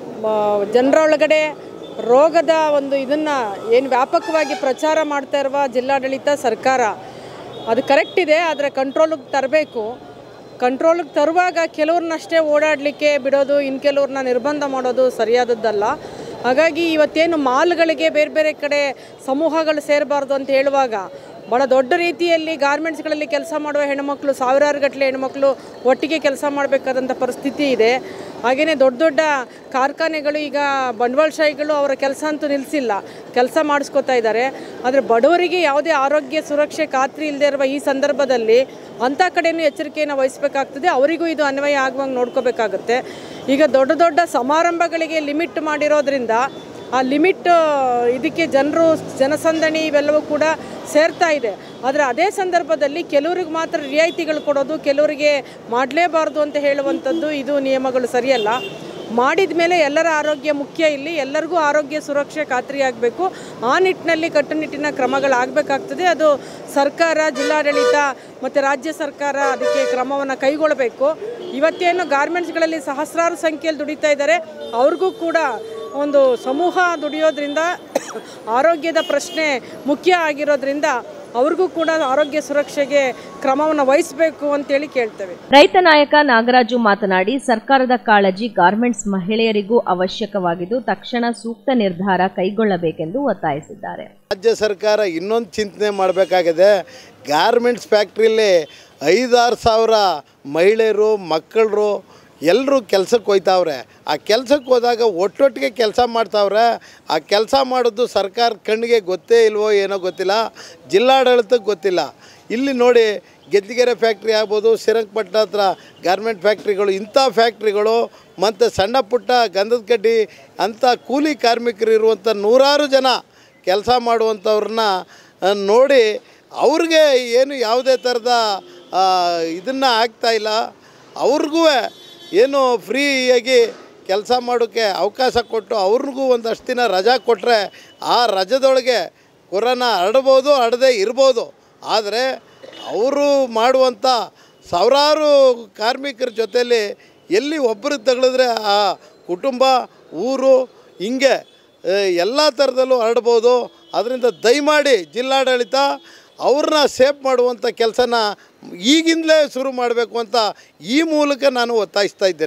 ಜನರೊಳಗಡೆ ರೋಗದ ಒಂದು ಇದನ್ನು ಏನು ವ್ಯಾಪಕವಾಗಿ ಪ್ರಚಾರ ಮಾಡ್ತಾ ಇರುವ ಜಿಲ್ಲಾಡಳಿತ ಸರ್ಕಾರ ಅದು ಕರೆಕ್ಟ್ ಇದೆ ಆದರೆ ಕಂಟ್ರೋಲಿಗೆ ತರಬೇಕು ಕಂಟ್ರೋಲಿಗೆ ತರುವಾಗ ಕೆಲವ್ರನ್ನಷ್ಟೇ ಓಡಾಡಲಿಕ್ಕೆ ಬಿಡೋದು ಇನ್ನು ಕೆಲವ್ರನ್ನ ನಿರ್ಬಂಧ ಮಾಡೋದು ಸರಿಯಾದದ್ದಲ್ಲ ಹಾಗಾಗಿ ಇವತ್ತೇನು ಮಾಲ್ಗಳಿಗೆ ಬೇರೆ ಬೇರೆ ಕಡೆ ಸಮೂಹಗಳು ಸೇರಬಾರ್ದು ಅಂತ ಹೇಳುವಾಗ ಭಾಳ ದೊಡ್ಡ ರೀತಿಯಲ್ಲಿ ಗಾರ್ಮೆಂಟ್ಸ್ಗಳಲ್ಲಿ ಕೆಲಸ ಮಾಡುವ ಹೆಣ್ಮಕ್ಳು ಸಾವಿರಾರು ಗಟ್ಟಲೆ ಹೆಣ್ಮಕ್ಳು ಒಟ್ಟಿಗೆ ಕೆಲಸ ಮಾಡಬೇಕಾದಂಥ ಪರಿಸ್ಥಿತಿ ಇದೆ ಹಾಗೆಯೇ ದೊಡ್ಡ ದೊಡ್ಡ ಕಾರ್ಖಾನೆಗಳು ಈಗ ಬಂಡವಾಳಶಾಹಿಗಳು ಅವರ ಕೆಲಸ ಅಂತೂ ನಿಲ್ಲಿಸಿಲ್ಲ ಕೆಲಸ ಮಾಡಿಸ್ಕೊತಾ ಇದ್ದಾರೆ ಆದರೆ ಬಡವರಿಗೆ ಯಾವುದೇ ಆರೋಗ್ಯ ಸುರಕ್ಷೆ ಖಾತ್ರಿ ಇಲ್ಲದೆ ಇರುವ ಈ ಸಂದರ್ಭದಲ್ಲಿ ಅಂಥ ಕಡೆಯೂ ಎಚ್ಚರಿಕೆಯನ್ನು ವಹಿಸಬೇಕಾಗ್ತದೆ ಅವರಿಗೂ ಇದು ಅನ್ವಯ ಆಗುವಂಗೆ ನೋಡ್ಕೋಬೇಕಾಗುತ್ತೆ ಈಗ ದೊಡ್ಡ ದೊಡ್ಡ ಸಮಾರಂಭಗಳಿಗೆ ಲಿಮಿಟ್ ಮಾಡಿರೋದ್ರಿಂದ ಆ ಲಿಮಿಟ್ ಇದಕ್ಕೆ ಜನರು ಜನಸಂದಣಿ ಇವೆಲ್ಲವೂ ಕೂಡ ಸೇರ್ತಾ ಇದೆ ಆದರೆ ಅದೇ ಸಂದರ್ಭದಲ್ಲಿ ಕೆಲವ್ರಿಗೆ ಮಾತ್ರ ರಿಯಾಯಿತಿಗಳು ಕೊಡೋದು ಕೆಲವರಿಗೆ ಮಾಡಲೇಬಾರ್ದು ಅಂತ ಹೇಳುವಂಥದ್ದು ಇದು ನಿಯಮಗಳು ಸರಿಯಲ್ಲ ಮಾಡಿದ ಮೇಲೆ ಎಲ್ಲರ ಆರೋಗ್ಯ ಮುಖ್ಯ ಇಲ್ಲಿ ಎಲ್ಲರಿಗೂ ಆರೋಗ್ಯ ಸುರಕ್ಷೆ ಖಾತ್ರಿಯಾಗಬೇಕು ಆ ನಿಟ್ಟಿನಲ್ಲಿ ಕಟ್ಟುನಿಟ್ಟಿನ ಕ್ರಮಗಳಾಗಬೇಕಾಗ್ತದೆ ಅದು ಸರ್ಕಾರ ಜಿಲ್ಲಾಡಳಿತ ಮತ್ತು ರಾಜ್ಯ ಸರ್ಕಾರ ಅದಕ್ಕೆ ಕ್ರಮವನ್ನು ಕೈಗೊಳ್ಳಬೇಕು ಇವತ್ತೇನು ಗಾರ್ಮೆಂಟ್ಸ್ಗಳಲ್ಲಿ ಸಹಸ್ರಾರು ಸಂಖ್ಯೆಯಲ್ಲಿ ದುಡಿತಾ ಇದ್ದಾರೆ ಅವ್ರಿಗೂ ಕೂಡ ಒಂದು ಸಮೂಹ ದುಡಿಯೋದ್ರಿಂದ ಆರೋಗ್ಯದ ಪ್ರಶ್ನೆ ಮುಖ್ಯ ಆಗಿರೋದ್ರಿಂದ ಅವ್ರಿಗೂ ಕೂಡ ಆರೋಗ್ಯ ಸುರಕ್ಷೆಗೆ ಕ್ರಮವನ್ನು ವಹಿಸಬೇಕು ಅಂತೇಳಿ ಕೇಳ್ತೇವೆ ರೈತ ನಾಯಕ ನಾಗರಾಜು ಮಾತನಾಡಿ ಸರ್ಕಾರದ ಕಾಳಜಿ ಗಾರ್ಮೆಂಟ್ಸ್ ಮಹಿಳೆಯರಿಗೂ ಅವಶ್ಯಕವಾಗಿದ್ದು ತಕ್ಷಣ ಸೂಕ್ತ ನಿರ್ಧಾರ ಕೈಗೊಳ್ಳಬೇಕೆಂದು ಒತ್ತಾಯಿಸಿದ್ದಾರೆ ರಾಜ್ಯ ಸರ್ಕಾರ ಇನ್ನೊಂದು ಚಿಂತನೆ ಮಾಡಬೇಕಾಗಿದೆ ಗಾರ್ಮೆಂಟ್ಸ್ ಫ್ಯಾಕ್ಟ್ರಿಲಿ ಐದಾರು ಸಾವಿರ ಮಹಿಳೆಯರು ಮಕ್ಕಳು ಎಲ್ಲರೂ ಕೆಲ್ಸಕ್ಕೆ ಹೋಯ್ತಾವ್ರೆ ಆ ಕೆಲ್ಸಕ್ಕೆ ಹೋದಾಗ ಒಟ್ಟೊಟ್ಟಿಗೆ ಕೆಲಸ ಮಾಡ್ತಾವ್ರೆ ಆ ಕೆಲಸ ಮಾಡೋದು ಸರ್ಕಾರ ಕಣ್ಣಿಗೆ ಗೊತ್ತೇ ಇಲ್ವೋ ಏನೋ ಗೊತ್ತಿಲ್ಲ ಜಿಲ್ಲಾಡಳಿತಕ್ಕೆ ಗೊತ್ತಿಲ್ಲ ಇಲ್ಲಿ ನೋಡಿ ಗೆದ್ದಿಗೆರೆ ಫ್ಯಾಕ್ಟ್ರಿ ಆಗ್ಬೋದು ಶ್ರೀರಂಗಪಟ್ಟಣ ಹತ್ರ ಗಾರ್ಮೆಂಟ್ ಫ್ಯಾಕ್ಟ್ರಿಗಳು ಇಂಥ ಫ್ಯಾಕ್ಟ್ರಿಗಳು ಮತ್ತು ಸಣ್ಣ ಪುಟ್ಟ ಗಂಧದ ಕಡ್ಡಿ ಅಂಥ ಕೂಲಿ ಕಾರ್ಮಿಕರು ಇರುವಂಥ ನೂರಾರು ಜನ ಕೆಲಸ ಮಾಡುವಂಥವ್ರನ್ನ ಆ, ನೋಡಿ ಅವ್ರಿಗೆ ಏನು ಯಾವುದೇ ಥರದ ಇದನ್ನು ಆಗ್ತಾಯಿಲ್ಲ ಅವ್ರಿಗೂ ಏನು ಫ್ರೀಯಾಗಿ ಕೆಲಸ ಮಾಡೋಕ್ಕೆ ಅವಕಾಶ ಕೊಟ್ಟು ಅವ್ರಿಗೂ ಒಂದಷ್ಟು ದಿನ ರಜಾ ಕೊಟ್ಟರೆ ಆ ರಜದೊಳಗೆ ಕೊರೋನಾ ಹರಡ್ಬೋದು ಹರಡದೇ ಇರ್ಬೋದು ಆದರೆ ಅವರು ಮಾಡುವಂಥ ಸಾವಿರಾರು ಕಾರ್ಮಿಕರ ಜೊತೆಯಲ್ಲಿ ಎಲ್ಲಿ ಒಬ್ಬರು ತಗೊಳಿದ್ರೆ ಆ ಕುಟುಂಬ ಊರು ಹಿಂಗೆ ಎಲ್ಲ ಥರದಲ್ಲೂ ಹರಡ್ಬೋದು ಅದರಿಂದ ದಯಮಾಡಿ ಜಿಲ್ಲಾಡಳಿತ ಅವ್ರನ್ನ ಸೇಫ್ ಮಾಡುವಂಥ ಕೆಲಸನ ಈಗಿಂದಲೇ ಶುರು ಮಾಡಬೇಕು ಅಂತ ಈ ಮೂಲಕ ನಾನು ಒತ್ತಾಯಿಸ್ತಾ ಇದ್ದೇನೆ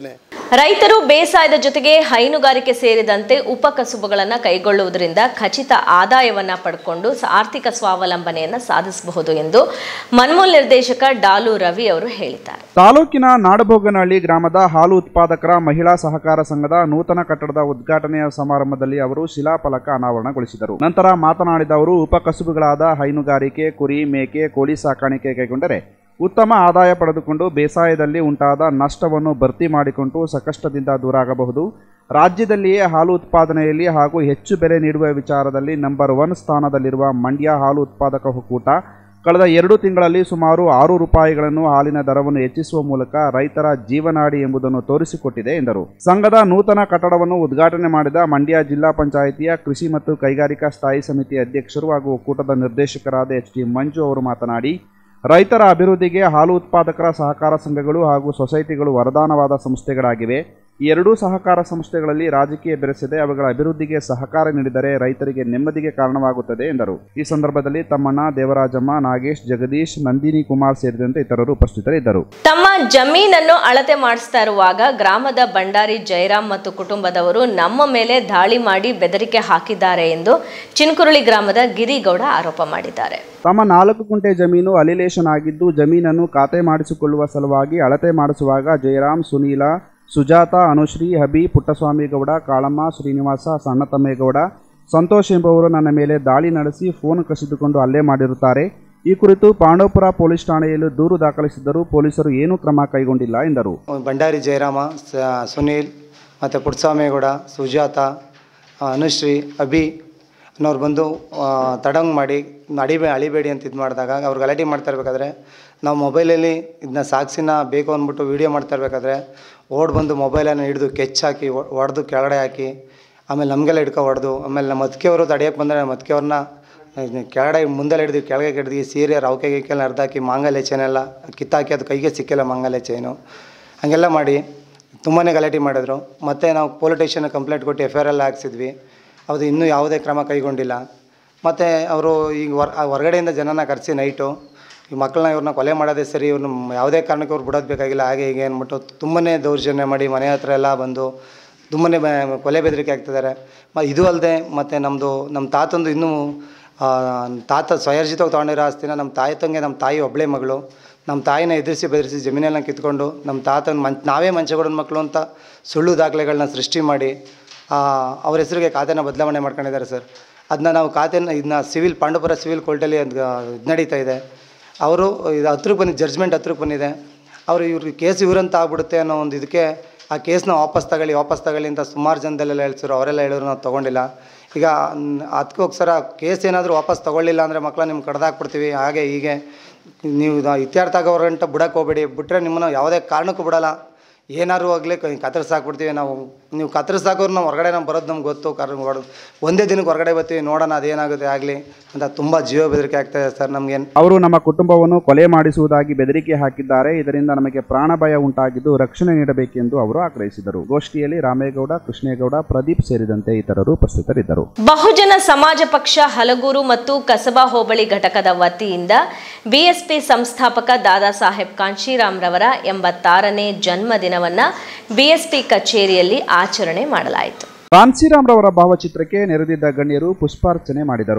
ರೈತರು ಬೇಸಾಯದ ಜೊತೆಗೆ ಹೈನುಗಾರಿಕೆ ಸೇರಿದಂತೆ ಉಪಕಸುಬುಗಳನ್ನು ಕೈಗೊಳ್ಳುವುದರಿಂದ ಖಚಿತ ಆದಾಯವನ್ನ ಪಡ್ಕೊಂಡು ಸ- ಆರ್ಥಿಕ ಸ್ವಾವಲಂಬನೆಯನ್ನ ಸಾಧಿಸಬಹುದು ಎಂದು ಮನ್ಮೂಲ್ ನಿರ್ದೇಶಕ ಡಾಲು ರವಿ ಅವರು ಹೇಳಿದ್ದಾರೆ ತಾಲೂಕಿನ ನಾಡಭೋಗನಹಳ್ಳಿ ಗ್ರಾಮದ ಹಾಲು ಉತ್ಪಾದಕರ ಮಹಿಳಾ ಸಹಕಾರ ಸಂಘದ ನೂತನ ಕಟ್ಟಡದ ಉದ್ಘಾಟನೆಯ ಸಮಾರಂಭದಲ್ಲಿ ಅವರು ಶಿಲಾಫಲಕ ಅನಾವರಣಗೊಳಿಸಿದರು ನಂತರ ಮಾತನಾಡಿದ ಅವರು ಉಪಕಸುಬುಗಳಾದ ಹೈನುಗಾರಿಕೆ ಕುರಿ ಮೇಕೆ ಕೋಳಿ ಸಾಕಾಣಿಕೆ ಕೈಗೊಂಡರೆ ಉತ್ತಮ ಆದಾಯ ಪಡೆದುಕೊಂಡು ಬೇಸಾಯದಲ್ಲಿ ಉಂಟಾದ ನಷ್ಟವನ್ನು ಭರ್ತಿ ಮಾಡಿಕೊಂಡು ಸಂಕಷ್ಟದಿಂದ ದೂರಾಗಬಹುದು ರಾಜ್ಯದಲ್ಲಿಯೇ ಹಾಲು ಉತ್ಪಾದನೆಯಲ್ಲಿ ಹಾಗೂ ಹೆಚ್ಚು ಬೆಲೆ ನೀಡುವ ವಿಚಾರದಲ್ಲಿ ನಂಬರ್ ಒನ್ ಸ್ಥಾನದಲ್ಲಿರುವ ಮಂಡ್ಯ ಹಾಲು ಉತ್ಪಾದಕ ಒಕ್ಕೂಟ ಕಳೆದ ಎರಡು ತಿಂಗಳಲ್ಲಿ ಸುಮಾರು ಆರು ರೂಪಾಯಿಗಳನ್ನು ಹಾಲಿನ ದರವನ್ನು ಹೆಚ್ಚಿಸುವ ಮೂಲಕ ರೈತರ ಜೀವನಾಡಿ ಎಂಬುದನ್ನು ತೋರಿಸಿಕೊಟ್ಟಿದೆ ಎಂದರು ಸಂಘದ ನೂತನ ಕಟ್ಟಡವನ್ನು ಉದ್ಘಾಟನೆ ಮಾಡಿದ ಮಂಡ್ಯ ಜಿಲ್ಲಾ ಪಂಚಾಯಿತಿಯ ಕೃಷಿ ಮತ್ತು ಕೈಗಾರಿಕಾ ಸ್ಥಾಯಿ ಸಮಿತಿ ಅಧ್ಯಕ್ಷರು ಹಾಗೂ ಒಕ್ಕೂಟದ ನಿರ್ದೇಶಕರಾದ ಎಚ್ ಡಿ ಮಂಜು ಅವರು ಮಾತನಾಡಿ ರೈತರ ಅಭಿವೃದ್ಧಿಗೆ ಹಾಲು ಉತ್ಪಾದಕರ ಸಹಕಾರ ಸಂಘಗಳು ಹಾಗೂ ಸೊಸೈಟಿಗಳು ವರದಾನವಾದ ಸಂಸ್ಥೆಗಳಾಗಿವೆ ಈ ಎರಡೂ ಸಹಕಾರ ಸಂಸ್ಥೆಗಳಲ್ಲಿ ರಾಜಕೀಯ ಬೆರೆಸದೆ ಅವುಗಳ ಅಭಿವೃದ್ಧಿಗೆ ಸಹಕಾರ ನೀಡಿದರೆ ರೈತರಿಗೆ ನೆಮ್ಮದಿಗೆ ಕಾರಣವಾಗುತ್ತದೆ ಎಂದರು ಈ ಸಂದರ್ಭದಲ್ಲಿ ತಮ್ಮಣ್ಣ ದೇವರಾಜಮ್ಮ ನಾಗೇಶ್ ಜಗದೀಶ್ ನಂದಿನಿ ಕುಮಾರ್ ಸೇರಿದಂತೆ ಇತರರು ಉಪಸ್ಥಿತರಿದ್ದರು ತಮ್ಮ ಜಮೀನನ್ನು ಅಳತೆ ಮಾಡಿಸ್ತಾ ಇರುವಾಗ ಗ್ರಾಮದ ಭಂಡಾರಿ ಜಯರಾಮ್ ಮತ್ತು ಕುಟುಂಬದವರು ನಮ್ಮ ಮೇಲೆ ದಾಳಿ ಮಾಡಿ ಬೆದರಿಕೆ ಹಾಕಿದ್ದಾರೆ ಎಂದು ಚಿನ್ಕುರುಳಿ ಗ್ರಾಮದ ಗಿರಿಗೌಡ ಆರೋಪ ಮಾಡಿದ್ದಾರೆ ತಮ್ಮ ನಾಲ್ಕು ಕುಂಟೆ ಜಮೀನು ಅಲಿಲೇಷನ್ ಆಗಿದ್ದು ಜಮೀನನ್ನು ಖಾತೆ ಮಾಡಿಸಿಕೊಳ್ಳುವ ಸಲುವಾಗಿ ಅಳತೆ ಮಾಡಿಸುವಾಗ ಜಯರಾಮ್ ಸುನೀಲ ಸುಜಾತ ಅನುಶ್ರೀ ಹಬಿ ಪುಟ್ಟಸ್ವಾಮಿಗೌಡ ಕಾಳಮ್ಮ ಶ್ರೀನಿವಾಸ ಸಣ್ಣತಮ್ಮೇಗೌಡ ಸಂತೋಷ್ ಎಂಬುವರು ನನ್ನ ಮೇಲೆ ದಾಳಿ ನಡೆಸಿ ಫೋನ್ ಕಸಿದುಕೊಂಡು ಹಲ್ಲೆ ಮಾಡಿರುತ್ತಾರೆ ಈ ಕುರಿತು ಪಾಂಡವಪುರ ಪೊಲೀಸ್ ಠಾಣೆಯಲ್ಲಿ ದೂರು ದಾಖಲಿಸಿದ್ದರೂ ಪೊಲೀಸರು ಏನೂ ಕ್ರಮ ಕೈಗೊಂಡಿಲ್ಲ ಎಂದರು ಭಂಡಾರಿ ಜಯರಾಮ ಸ- ಸುನೀಲ್ ಮತ್ತು ಪುಟ್ಟಸ್ವಾಮಿಗೌಡ ಸುಜಾತ ಆ, ಅನುಶ್ರೀ ಅಭಿ ಅನ್ನೋರು ಬಂದು ಆ, ತಡಂಗ್ ಮಾಡಿ ಅಡಿಬೇ ಅಳಿಬೇಡಿ ಅಂತ ಇದು ಮಾಡಿದಾಗ ಅವ್ರು ಗಲಾಟೆ ಮಾಡ್ತಾ ಇರ್ಬೇಕಾದ್ರೆ ನಾವು ಮೊಬೈಲಲ್ಲಿ ಇದನ್ನ ಸಾಕ್ಷಿನ ಬೇಕು ಅಂದ್ಬಿಟ್ಟು ವೀಡಿಯೋ ಮಾಡ್ತಾ ಇರ್ಬೇಕಾದ್ರೆ ಓಡ್ ಬಂದು ಮೊಬೈಲನ್ನು ಹಿಡಿದು ಕೆಚ್ ಹಾಕಿ ಹೊಡೆದು ಕೆಳಗಡೆ ಹಾಕಿ ಆಮೇಲೆ ನಮಗೆಲ್ಲ ಹಿಡ್ಕೊ ಹೊಡೆದು ಆಮೇಲೆ ನಮ್ಮ ಮತ್ಕೆಯವರು ತಡೆಯೋಕ್ಕೆ ಬಂದರೆ ನಮ್ಮ ಮತ್ಕೆಯವ್ರನ್ನ ಕೆಳಗಡೆ ಮುಂದೆಲ್ಲ ಹಿಡಿದು ಕೆಳಗೆ ಹಿಡಿದು ಸೀರೆ ರೌಕೆ ಗಿಕ್ಕೆಲ್ಲ ಹರಿದಾಕಿ ಮಾಂಗಲ್ಯ ಚೈನೆಲ್ಲ ಕಿತ್ತಾಕಿ ಅದು ಕೈಗೆ ಸಿಕ್ಕಿಲ್ಲ ಮಾಂಗಲ್ಯ ಚೈನು ಹಾಗೆಲ್ಲ ಮಾಡಿ ತುಂಬಾ ಗಲಾಟೆ ಮಾಡಿದ್ರು ಮತ್ತು ನಾವು ಪೊಲೀಸ್ ಸ್ಟೇಷನ್ಗೆ ಕಂಪ್ಲೇಂಟ್ ಕೊಟ್ಟು ಎಫ್ ಐ ಆರ್ ಎಲ್ಲ ಹಾಕ್ಸಿದ್ವಿ ಅದು ಇನ್ನೂ ಯಾವುದೇ ಕ್ರಮ ಕೈಗೊಂಡಿಲ್ಲ ಮತ್ತು ಅವರು ಈಗ ಹೊರ ಹೊರಗಡೆಯಿಂದ ಜನನ ಕರೆಸಿ ನೈಟು ಈ ಮಕ್ಕಳನ್ನ ಇವ್ರನ್ನ ಕೊಲೆ ಮಾಡೋದೇ ಸರಿ ಇವ್ರನ್ನ ಯಾವುದೇ ಕಾರಣಕ್ಕೆ ಅವ್ರು ಬಿಡೋದು ಬೇಕಾಗಿಲ್ಲ ಹಾಗೆ ಹೀಗೆ ಅಂದ್ಬಿಟ್ಟು ತುಂಬಾ ದೌರ್ಜನ್ಯ ಮಾಡಿ ಮನೆ ಹತ್ರ ಎಲ್ಲ ಬಂದು ತುಂಬನೇ ಬೆ- ಕೊಲೆ ಬೆದರಿಕೆ ಆಗ್ತಿದ್ದಾರೆ ಮ ಇದು ಅಲ್ಲದೆ ಮತ್ತು ನಮ್ಮದು ನಮ್ಮ ತಾತಂದು ಇನ್ನೂ ಆ, ತಾತ ಸ್ವಯರ್ಜಿತವಾಗಿ ತೊಗೊಂಡಿರೋ ಆಸ್ತಿನ ನಮ್ಮ ತಾಯಿ ತಂಗೆ ನಮ್ಮ ತಾಯಿ ಒಬ್ಬಳೇ ಮಗಳು ನಮ್ಮ ತಾಯಿನ ಎದುರಿಸಿ ಬೆದರಿಸಿ ಜಮೀನೆಲ್ಲ ಕಿತ್ಕೊಂಡು ನಮ್ಮ ತಾತನ ಮನ್ ನಾವೇ ಮಂಚಗೌಡನ ಮಕ್ಕಳು ಅಂತ ಸುಳ್ಳು ದಾಖಲೆಗಳನ್ನ ಸೃಷ್ಟಿ ಮಾಡಿ ಆ, ಅವ್ರ ಹೆಸರಿಗೆ ಖಾತೆನ ಬದಲಾವಣೆ ಮಾಡ್ಕೊಂಡಿದ್ದಾರೆ ಸರ್ ಅದನ್ನ ನಾವು ಖಾತೆನ ಇದನ್ನ ಸಿವಿಲ್ ಪಾಂಡವಪುರ ಸಿವಿಲ್ ಕೋರ್ಟಲ್ಲಿ ಅದು ಇದು ನಡೀತಾ ಇದೆ ಅವರು ಇದು ಹತ್ರಕ್ಕೆ ಬಂದಿದ್ದು ಜಡ್ಜ್ಮೆಂಟ್ ಹತ್ರಕ್ಕೆ ಬಂದಿದೆ ಅವರು ಇವ್ರ ಕೇಸ್ ಇವ್ರಂತ ಆಗ್ಬಿಡುತ್ತೆ ಅನ್ನೋ ಒಂದು ಇದಕ್ಕೆ ಆ ಕೇಸ್ನ ವಾಪಸ್ ತಗೊಳ್ಳಿ ವಾಪಸ್ ತಗೊಳ್ಳಿ ಅಂತ ಸುಮಾರು ಜನದಲ್ಲೆಲ್ಲ ಹೇಳ್ಸಿರು ಅವರೆಲ್ಲ ಹೇಳಿದ್ರು ನಾವು ತೊಗೊಂಡಿಲ್ಲ ಈಗ ಅದಕ್ಕೋಸ್ಕರ ಕೇಸ್ ಏನಾದರೂ ವಾಪಸ್ ತೊಗೊಳ್ಳಿಲ್ಲ ಅಂದರೆ ಮಕ್ಕಳ ನಿಮ್ಗೆ ಕಡ್ದಾಕ್ಬಿಡ್ತೀವಿ ಹಾಗೆ ಹೀಗೆ ನೀವು ಇದು ಇತ್ಯರ್ಥ ಆಗೋರ್ಗಂಟ ಬಿಡಕ್ಕೆ ಹೋಗ್ಬೇಡಿ ಬಿಟ್ಟರೆ ನಿಮ್ಮನ್ನು ಯಾವುದೇ ಕಾರಣಕ್ಕೂ ಬಿಡಲ್ಲ ಏನಾದ್ರು ಆಗಲಿ ಕತ್ತರಿಸಾಕ್ಬಿಡ್ತೀವಿ ನಾವು ನೀವು ಕತ್ತರಿಸಾಕೋರು ನಾವು ಹೊರಗಡೆ ನಾವು ಬರೋದು ನಮ್ಗೆ ಗೊತ್ತು ಕರ್ ಹೊಡ್- ಒಂದೇ ದಿನಕ್ಕೆ ಹೊರಗಡೆ ಬರ್ತೀವಿ ನೋಡೋಣ ಅದೇನಾಗುತ್ತೆ ಆಗಲಿ ಅಂತ ತುಂಬ ಜೀವ ಬೆದರಿಕೆ ಆಗ್ತಾಯಿದೆ ಸರ್ ನಮಗೇನು ಅವರು ನಮ್ಮ ಕುಟುಂಬವನ್ನು ಕೊಲೆ ಮಾಡಿಸುವುದಾಗಿ ಬೆದರಿಕೆ ಹಾಕಿದ್ದಾರೆ ಇದರಿಂದ ನಮಗೆ ಪ್ರಾಣ ಭಯ ಉಂಟಾಗಿದ್ದು ರಕ್ಷಣೆ ನೀಡಬೇಕೆಂದು ಅವರು ಆಗ್ರಹಿಸಿದರು ಗೋಷ್ಠಿಯಲ್ಲಿ ರಾಮೇಗೌಡ ಕೃಷ್ಣೇಗೌಡ ಪ್ರದೀಪ್ ಸೇರಿದಂತೆ ಇತರರು ಉಪಸ್ಥಿತರಿದ್ದರು ಬಹುಜನ ಸಮಾಜ ಪಕ್ಷ ಹಲಗೂರು ಮತ್ತು ಕಸಬಾ ಹೋಬಳಿ ಘಟಕದ ವತಿಯಿಂದ ಬಿಎಸ್ಪಿ ಸಂಸ್ಥಾಪಕ ದಾದಾ ಸಾಹೇಬ್ ಕಾಂಶಿರಾಮ್ ರವರ ಎಂಬತ್ತಾರನೇ ಜನ್ಮದಿನವನ್ನ ಬಿಎಸ್ಪಿ ಕಚೇರಿಯಲ್ಲಿ ಆಚರಣೆ ಮಾಡಲಾಯಿತು ಕಾನ್ಸಿರಾಮ್ ರವರ ಭಾವಚಿತ್ರಕ್ಕೆ ನೆರೆದಿದ್ದ ಗಣ್ಯರು ಪುಷ್ಪಾರ್ಚನೆ ಮಾಡಿದರು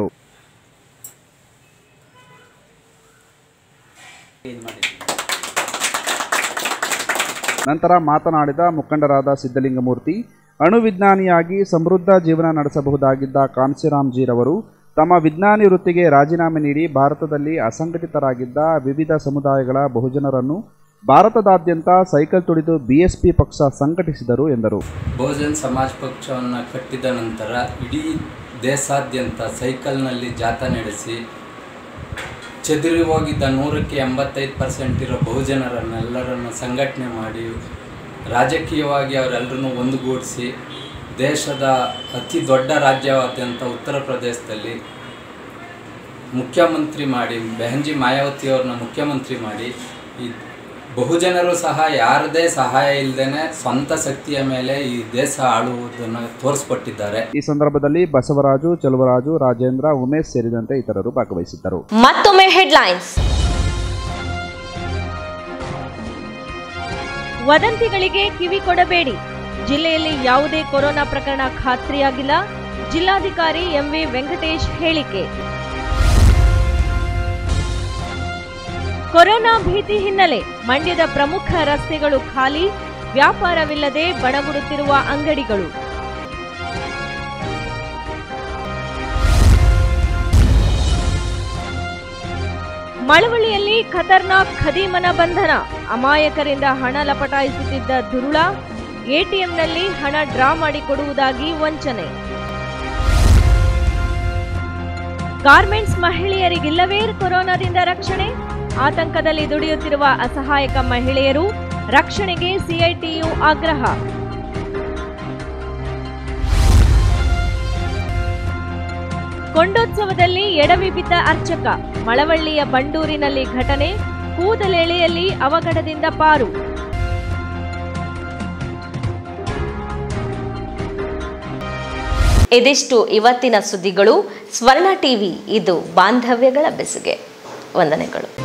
ನಂತರ ಮಾತನಾಡಿದ ಮುಖಂಡರಾದ ಸಿದ್ದಲಿಂಗಮೂರ್ತಿ ಅಣುವಿಜ್ಞಾನಿಯಾಗಿ ಸಮೃದ್ಧ ಜೀವನ ನಡೆಸಬಹುದಾಗಿದ್ದ ಕಾನ್ಸಿರಾಮ್ಜೀರವರು ತಮ್ಮ ವಿಜ್ಞಾನಿ ವೃತ್ತಿಗೆ ರಾಜೀನಾಮೆ ನೀಡಿ ಭಾರತದಲ್ಲಿ ಅಸಂಘಟಿತರಾಗಿದ್ದ ವಿವಿಧ ಸಮುದಾಯಗಳ ಬಹುಜನರನ್ನು ಭಾರತದಾದ್ಯಂತ ಸೈಕಲ್ ತುಳಿದು ಬಿಎಸ್ಪಿ ಪಕ್ಷ ಸಂಘಟಿಸಿದರು ಎಂದರು ಬಹುಜನ್ ಸಮಾಜ್ ಪಕ್ಷವನ್ನು ಕಟ್ಟಿದ ನಂತರ ಇಡೀ ದೇಶಾದ್ಯಂತ ಸೈಕಲ್ನಲ್ಲಿ ಜಾಥಾ ನಡೆಸಿ ಚದುರಿ ಹೋಗಿದ್ದ ನೂರಕ್ಕೆ ಎಂಬತ್ತೈದು ಪರ್ಸೆಂಟ್ ಇರೋ ಬಹುಜನರನ್ನೆಲ್ಲರನ್ನು ಸಂಘಟನೆ ಮಾಡಿ ರಾಜಕೀಯವಾಗಿ ಅವರೆಲ್ಲರನ್ನು ಒಂದುಗೂಡಿಸಿ ದೇಶದ ಅತಿ ದೊಡ್ಡ ರಾಜ್ಯವಾದ್ಯಂತ ಉತ್ತರ ಪ್ರದೇಶದಲ್ಲಿ ಮುಖ್ಯಮಂತ್ರಿ ಮಾಡಿ ಬೆಹಂಜಿ ಮಾಯಾವತಿಯವ್ರನ್ನ ಮುಖ್ಯಮಂತ್ರಿ ಮಾಡಿ ಈ ಬಹುಜನರು ಸಹ ಯಾರದೇ ಸಹಾಯ ಇಲ್ಲದೇ ಸ್ವಂತ ಶಕ್ತಿಯ ಮೇಲೆ ಈ ದೇಶ ಆಳುವುದನ್ನು ತೋರಿಸ್ಕೊಟ್ಟಿದ್ದಾರೆ ಈ ಸಂದರ್ಭದಲ್ಲಿ ಬಸವರಾಜು ಚಲುವರಾಜು ರಾಜೇಂದ್ರ ಉಮೇಶ್ ಸೇರಿದಂತೆ ಇತರರು ಭಾಗವಹಿಸಿದ್ದರು ಮತ್ತೊಮ್ಮೆ ಹೆಡ್ಲೈನ್ಸ್ ವದಂತಿಗಳಿಗೆ ಕಿವಿ ಕೊಡಬೇಡಿ ಜಿಲ್ಲೆಯಲ್ಲಿ ಯಾವುದೇ ಕೊರೋನಾ ಪ್ರಕರಣ ಖಾತ್ರಿಯಾಗಿಲ್ಲ ಜಿಲ್ಲಾಧಿಕಾರಿ ಎಂವಿ ವೆಂಕಟೇಶ್ ಹೇಳಿಕೆ ಕೊರೋನಾ ಭೀತಿ ಹಿನ್ನೆಲೆ ಮಂಡ್ಯದ ಪ್ರಮುಖ ರಸ್ತೆಗಳು ಖಾಲಿ ವ್ಯಾಪಾರವಿಲ್ಲದೆ ಬಡಗುಡುತ್ತಿರುವ ಅಂಗಡಿಗಳು ಮಳವಳ್ಳಿಯಲ್ಲಿ ಖತರ್ನಾಕ್ ಖದೀಮನ ಬಂಧನ ಅಮಾಯಕರಿಂದ ಹಣ ಲಪಟಾಯಿಸುತ್ತಿದ್ದ ದುರುಳ ಎಟಿಎಂನಲ್ಲಿ ಹಣ ಡ್ರಾ ಮಾಡಿಕೊಡುವುದಾಗಿ ವಂಚನೆ ಗಾರ್ಮೆಂಟ್ಸ್ ಮಹಿಳೆಯರಿಗಿಲ್ಲವೇ ಕೊರೋನಾದಿಂದ ರಕ್ಷಣೆ ಆತಂಕದಲ್ಲಿ ದುಡಿಯುತ್ತಿರುವ ಅಸಹಾಯಕ ಮಹಿಳೆಯರು ರಕ್ಷಣೆಗೆ ಸಿಐಟಿಯು ಆಗ್ರಹ ಕೊಂಡೋತ್ಸವದಲ್ಲಿ ಎಡವಿ ಬಿದ್ದ ಅರ್ಚಕ ಮಳವಳ್ಳಿಯ ಬಂಡೂರಿನಲ್ಲಿ ಘಟನೆ ಕೂದಲೆಳೆಯಲ್ಲಿ ಅವಘಡದಿಂದ ಪಾರು ಇದಿಷ್ಟು ಇವತ್ತಿನ ಸುದ್ದಿಗಳು ಸ್ವರ್ಣ ಟಿವಿ ಇದು ಬಾಂಧವ್ಯಗಳ ಬೆಸುಗೆ ವಂದನೆಗಳು